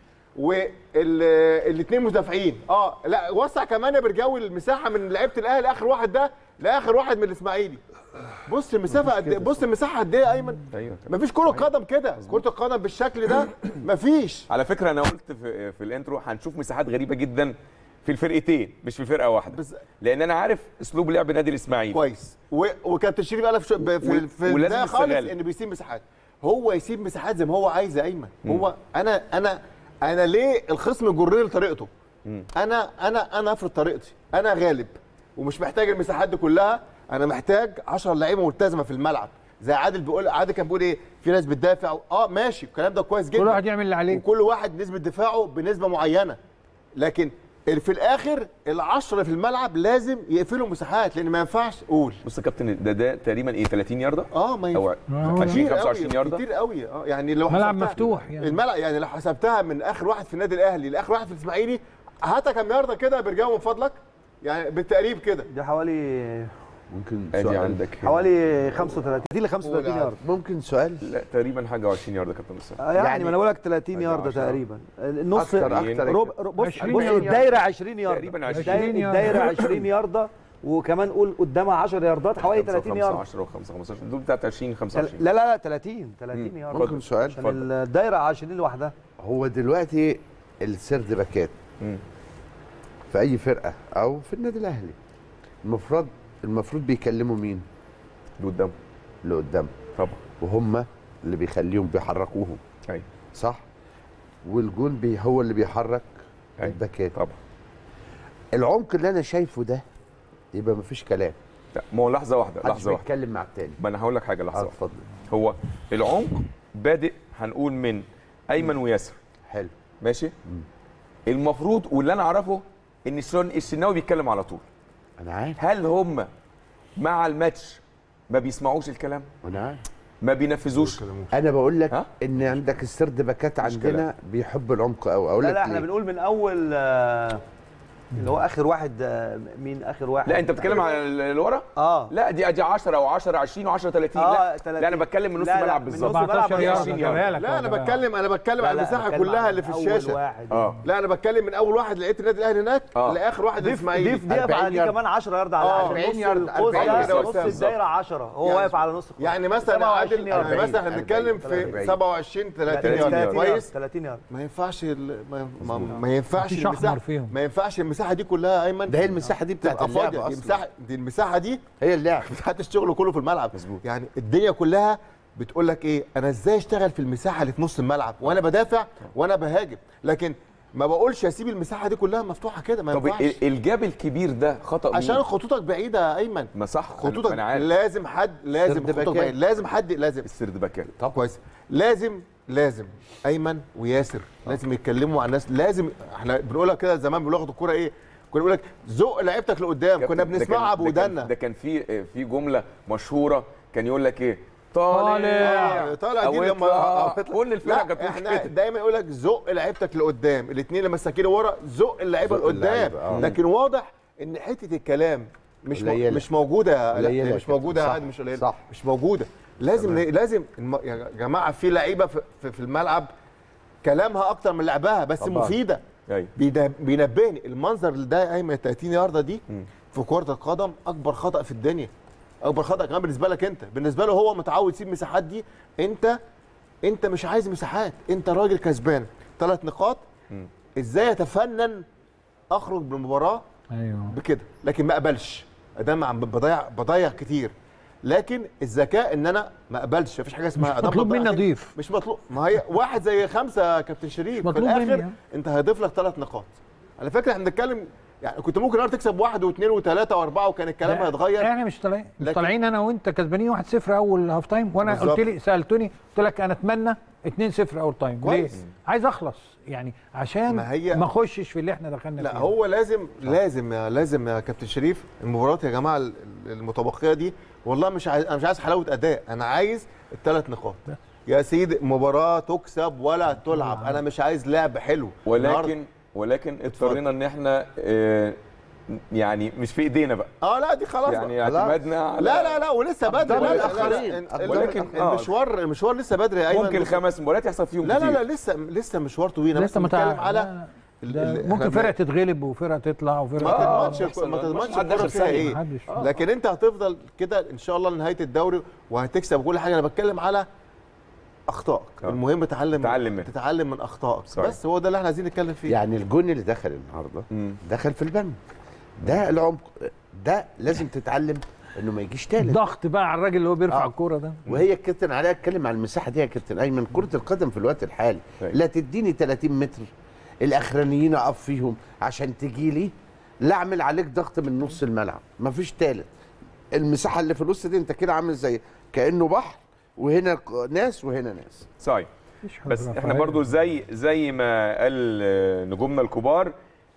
والاثنين مدافعين اه لا وسع كمان يا برجاوي المساحه من لعيبه الاهلي اخر واحد ده لاخر واحد من الاسماعيلي بص المسافه قد إيه- بص المساحه قد ايه يا ايمن ايوه مفيش كره قدم كده كره القدم بالشكل ده مفيش على فكره انا قلت في, في الانترو هنشوف مساحات غريبه جدا في الفرقتين مش في فرقه واحده بس- لان انا عارف اسلوب لعب نادي الاسماعيلي كويس و- وكابتن شريف قال في شو- ب- في, و- في ولازم البدايه خالص يستغل. ان بيسيب مساحات هو يسيب مساحات زي ما هو عايز يا ايمن هو انا انا انا ليه الخصم يجرني لطريقته انا انا انا افرض طريقتي انا غالب ومش محتاج المساحات دي كلها انا محتاج 10 لعيبه ملتزمه في الملعب زي عادل بيقول عادل كان بيقول ايه في ناس بتدافع اه ماشي الكلام ده كويس جدا كل واحد يعمل اللي عليه وكل واحد نسبه دفاعه بنسبه معينه لكن في الاخر العشرة في الملعب لازم يقفلوا مساحات لان ما ينفعش قول بص يا كابتن ده ده تقريبا ايه 30 يارده اه ما او ينفعش 20 كتير 25 قوي يارده كتير قوي اه يعني لو ملعب حسبتها- مفتوح يعني. الملعب يعني لو حسبتها من اخر واحد في النادي الاهلي لاخر واحد في الاسماعيلي هاتها كام يارده كده يا برجاوي من فضلك يعني بالتقريب كده دي حوالي ممكن ادي سؤال عندك هنا. حوالي 35 ل 35 يارد ممكن سؤال لا تقريبا حاجه و20 يارده كابتن بس آه يعني, يعني ما انا بقول لك 30 أدي يارده 10. تقريبا النص اكتر اكتر ربع ربع- بص 20 بص ياردة. الدايره 20 يارده تقريبا 20 الدايره ياردة. الدايره 20 يارده وكمان قول قدامها 10 ياردات حوالي 30 يارده 10 و5 15 دول بتاعت 20 تل- 25 لا لا لا 30 30 مم. يارده ممكن سؤال عشان اتفضل. الدايره 20 لوحدها هو دلوقتي السرد باكات مم. في اي فرقه او في النادي الاهلي المفروض المفروض بيكلموا مين اللي قدام اللي قدام طبعا وهم اللي بيخليهم بيحركوهم ايوه صح والجون بي هو اللي بيحرك أيوة. الباكات طبعا العمق اللي انا شايفه ده يبقى مفيش كلام لا ما هو لحظه واحده محدش لحظه واحده بيتكلم مع التاني ما انا هقول لك حاجه لحظه اه واحده اتفضل هو العمق بادئ هنقول من ايمن وياسر حلو ماشي المفروض واللي انا اعرفه ان الشن- الشناوي بيتكلم على طول انا عارف هل هم مع الماتش ما بيسمعوش الكلام انا عارف ما بينفذوش انا بقول لك ها؟ ان عندك السرد باكات مش عندنا كلام. بيحب العمق قوي اقول لا لك لا احنا ليه؟ بنقول من اول آه، اللي هو اخر واحد آه، مين اخر واحد لا انت بتتكلم على اللي ورا اه لا دي ادي 10 او 10 20 و10 30 اه لا 30. لا انا بتكلم من نص لا، لا، الملعب من نص بالظبط الملعب 14 20 يارده يارده. جابها لك لا انا ولا- بتكلم انا بتكلم على لا، لا، المساحه بتكلم كلها على اللي في أول الشاشه واحد اه لا انا بتكلم من اول واحد لقيت النادي الاهلي هناك آه. لاخر واحد ضيف الاسماعيلي ضيف ضيف 40 على دي يارد. كمان 10 يارد على آه، عشان 40 نص يارد، القوس 40 ده يارد نص بالظبط. الدايره 10 هو يعني- واقف على نص القوس يعني مثلا 27 عادل يارد. يعني مثلا احنا 40 بنتكلم في 40. 27 30 30 يارد كويس 30 يارد ما ينفعش ال- ما, ما, ما ينفعش مفيش أحمر المساحه فيهم. ما ينفعش المساحه دي كلها يا ايمن ده هي المساحه دي بتاعت تبقى اللعبه فاضيه دي اصلا مساحه دي المساحه دي هي اللعبه مساحه الشغل كله في الملعب مظبوط. يعني الدنيا كلها بتقول لك ايه انا ازاي اشتغل في المساحه اللي في نص الملعب وانا بدافع وانا بهاجم لكن ما بقولش اسيب المساحه دي كلها مفتوحه كده ما طب ينفعش ال- الجاب الكبير ده خطا عشان مين؟ خطوطك بعيده يا ايمن ما صح أنا- خطوطك انا عارف لازم حد لازم سرد خطوطك باكات. بعيد لازم حد لازم السرد باكات طب كويس لازم لازم ايمن وياسر لازم يتكلموا مع الناس لازم احنا بنقولها كده زمان بلغه الكوره ايه كنا بنقول لك زق لعيبتك لقدام كنا كابتن، ده بنسمعها كان- ده كان- بودانا ده كان في في جمله مشهوره كان يقول لك ايه طالع آه، طالع دي أو لما يطلع. أو يطلع. كل الفرق لا، كانت بتقول احنا كده. دايما يقول لك زق لعيبتك لقدام الاثنين لما مساكين ورا زق اللعيبه زق لقدام اللعيبة، آه. لكن واضح ان حته الكلام مش مو... قليلة. مش موجوده يا- لا قليلة هي يا مش كابتن. موجوده يا صح، عادي مش قليله صح. مش موجوده لازم لازم الم... يا جماعه في لعيبه في, في, في الملعب كلامها اكتر من لعبها بس طبعاً. مفيده ايوه بينا- بينبهني المنظر اللي ده يا ايمن 30 يارده دي في كره القدم اكبر خطا في الدنيا اكبر خطا كمان بالنسبه لك انت بالنسبه له هو متعود يسيب مساحات دي انت انت مش عايز مساحات انت راجل كسبان ثلاث نقاط ازاي اتفنن اخرج بالمباراه ايوه بكده لكن ما اقبلش ادام عم بضيع بضيع كتير لكن الذكاء ان انا ما اقبلش مفيش حاجه اسمها أدام مطلوب بضيع مني كتير- أضيف. مش مطلوب ما هي واحد زي خمسه يا كابتن شريف في مطلوب مني، الاخر ها؟ انت هيضيف لك ثلاث نقاط على فكره احنا بنتكلم يعني كنت ممكن النهارده تكسب واحد واثنين وثلاثه واربعه وكان الكلام لا، هيتغير احنا مش طالعين مش لكن- طالعين انا وانت كسبانين 1-0 اول هاف تايم وانا بالظبط. قلت لي سالتني قلت لك انا اتمنى 2-0 اول تايم ليه؟ كويس. عايز اخلص يعني عشان ما هي- ما اخشش في اللي احنا دخلنا لا فيه هو لازم لازم يا لازم يا كابتن شريف المباريات يا جماعه ال- المتبقيه دي والله مش عايز انا مش عايز حلاوه اداء انا عايز الثلاث نقاط يا سيدي مباراه تكسب ولا تلعب انا مش عايز لعب حلو النهاردة- ولكن ولكن اضطرينا ان احنا آه، يعني مش في ايدينا بقى اه لا دي خلاص يعني بقى. اعتمادنا على لا لا لا ولسه بدري أقدام لا لا الآخرين. لا لا أقدام ولكن الآخرين. آه. المشوار المشوار لسه بدري يا ايمن ممكن لسه- خمس مباريات يحصل فيهم لا كتير لا لا لسه لسه مشوار طويل أنا لسه بس متع... بتكلم على لا، ال- ده ال- ممكن إحنا فرقه تتغلب وفرقه تطلع ما وفرقه آه، تضمنش بيحصل. ما تضمنش مش حد الكوره آخر فيها ثانية. ايه محدش. آه. لكن انت هتفضل كده ان شاء الله لنهايه الدوري وهتكسب كل حاجه انا بتكلم على اخطائك آه. المهم تعلم تتعلم منها. تتعلم من اخطائك صحيح. بس هو ده اللي احنا عايزين نتكلم فيه يعني الجون اللي دخل النهارده مم. دخل في البند ده العمق ده لازم تتعلم انه ما يجيش تالت ضغط بقى على الراجل اللي هو بيرفع آه. الكوره ده وهي الكابتن عليها اتكلم على المساحه دي يا كابتن ايمن كره القدم في الوقت الحالي أيوة. لا تديني 30 متر الاخرانيين اقف فيهم عشان تجي لي لا اعمل عليك ضغط من نص الملعب مفيش تالت المساحه اللي في النص دي انت كده عامل زي كانه بحر وهنا ناس وهنا ناس صحيح مفيش حد بس احنا رفاهية. برضو زي زي ما قال آه، نجومنا الكبار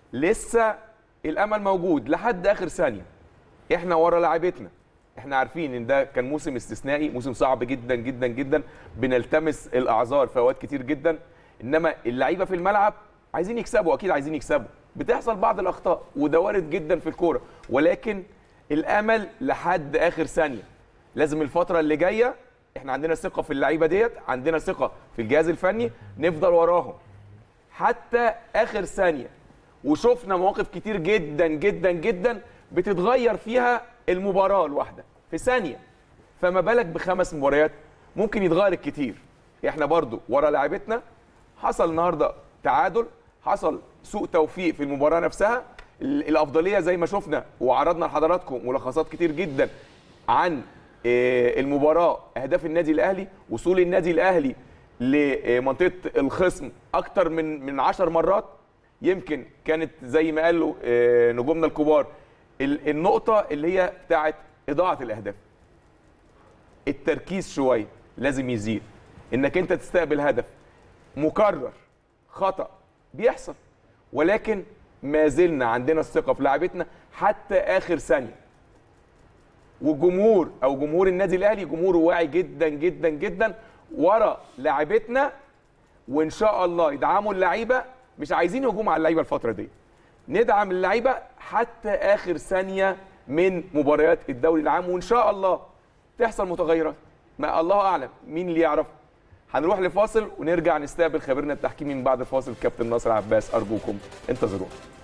لسه الامل موجود لحد اخر ثانيه احنا ورا لاعبتنا احنا عارفين ان ده كان موسم استثنائي موسم صعب جدا جدا جدا بنلتمس الاعذار في اوقات كتير جدا انما اللعيبه في الملعب عايزين يكسبوا اكيد عايزين يكسبوا بتحصل بعض الاخطاء وده وارد جدا في الكوره ولكن الامل لحد اخر ثانيه لازم الفتره اللي جايه احنا عندنا ثقه في اللعيبه ديت عندنا ثقه في الجهاز الفني نفضل وراهم حتى اخر ثانيه وشفنا مواقف كتير جدا جدا جدا بتتغير فيها المباراه الواحده في ثانيه فما بالك بخمس مباريات ممكن يتغير الكتير احنا برضو ورا لعيبتنا حصل النهارده تعادل حصل سوء توفيق في المباراه نفسها ال- الافضليه زي ما شفنا وعرضنا لحضراتكم ملخصات كتير جدا عن آه، المباراه اهداف النادي الاهلي وصول النادي الاهلي لمنطقه الخصم اكتر من من 10 مرات يمكن كانت زي ما قالوا آه، نجومنا الكبار ال- النقطه اللي هي بتاعت اضاعه الاهداف التركيز شويه لازم يزيد انك انت تستقبل هدف مكرر خطا بيحصل ولكن ما زلنا عندنا الثقه في لاعبتنا حتى اخر ثانيه والجمهور او جمهور النادي الاهلي جمهور واعي جدا جدا جدا ورا لاعبتنا وان شاء الله يدعموا اللعيبه مش عايزين هجوم على اللعيبه الفتره دي ندعم اللعيبه حتى اخر ثانيه من مباريات الدوري العام وان شاء الله تحصل متغيرات ما الله اعلم مين اللي يعرف هنروح لفاصل ونرجع نستقبل خبيرنا التحكيمي من بعد الفاصل كابتن ناصر عباس ارجوكم انتظرونا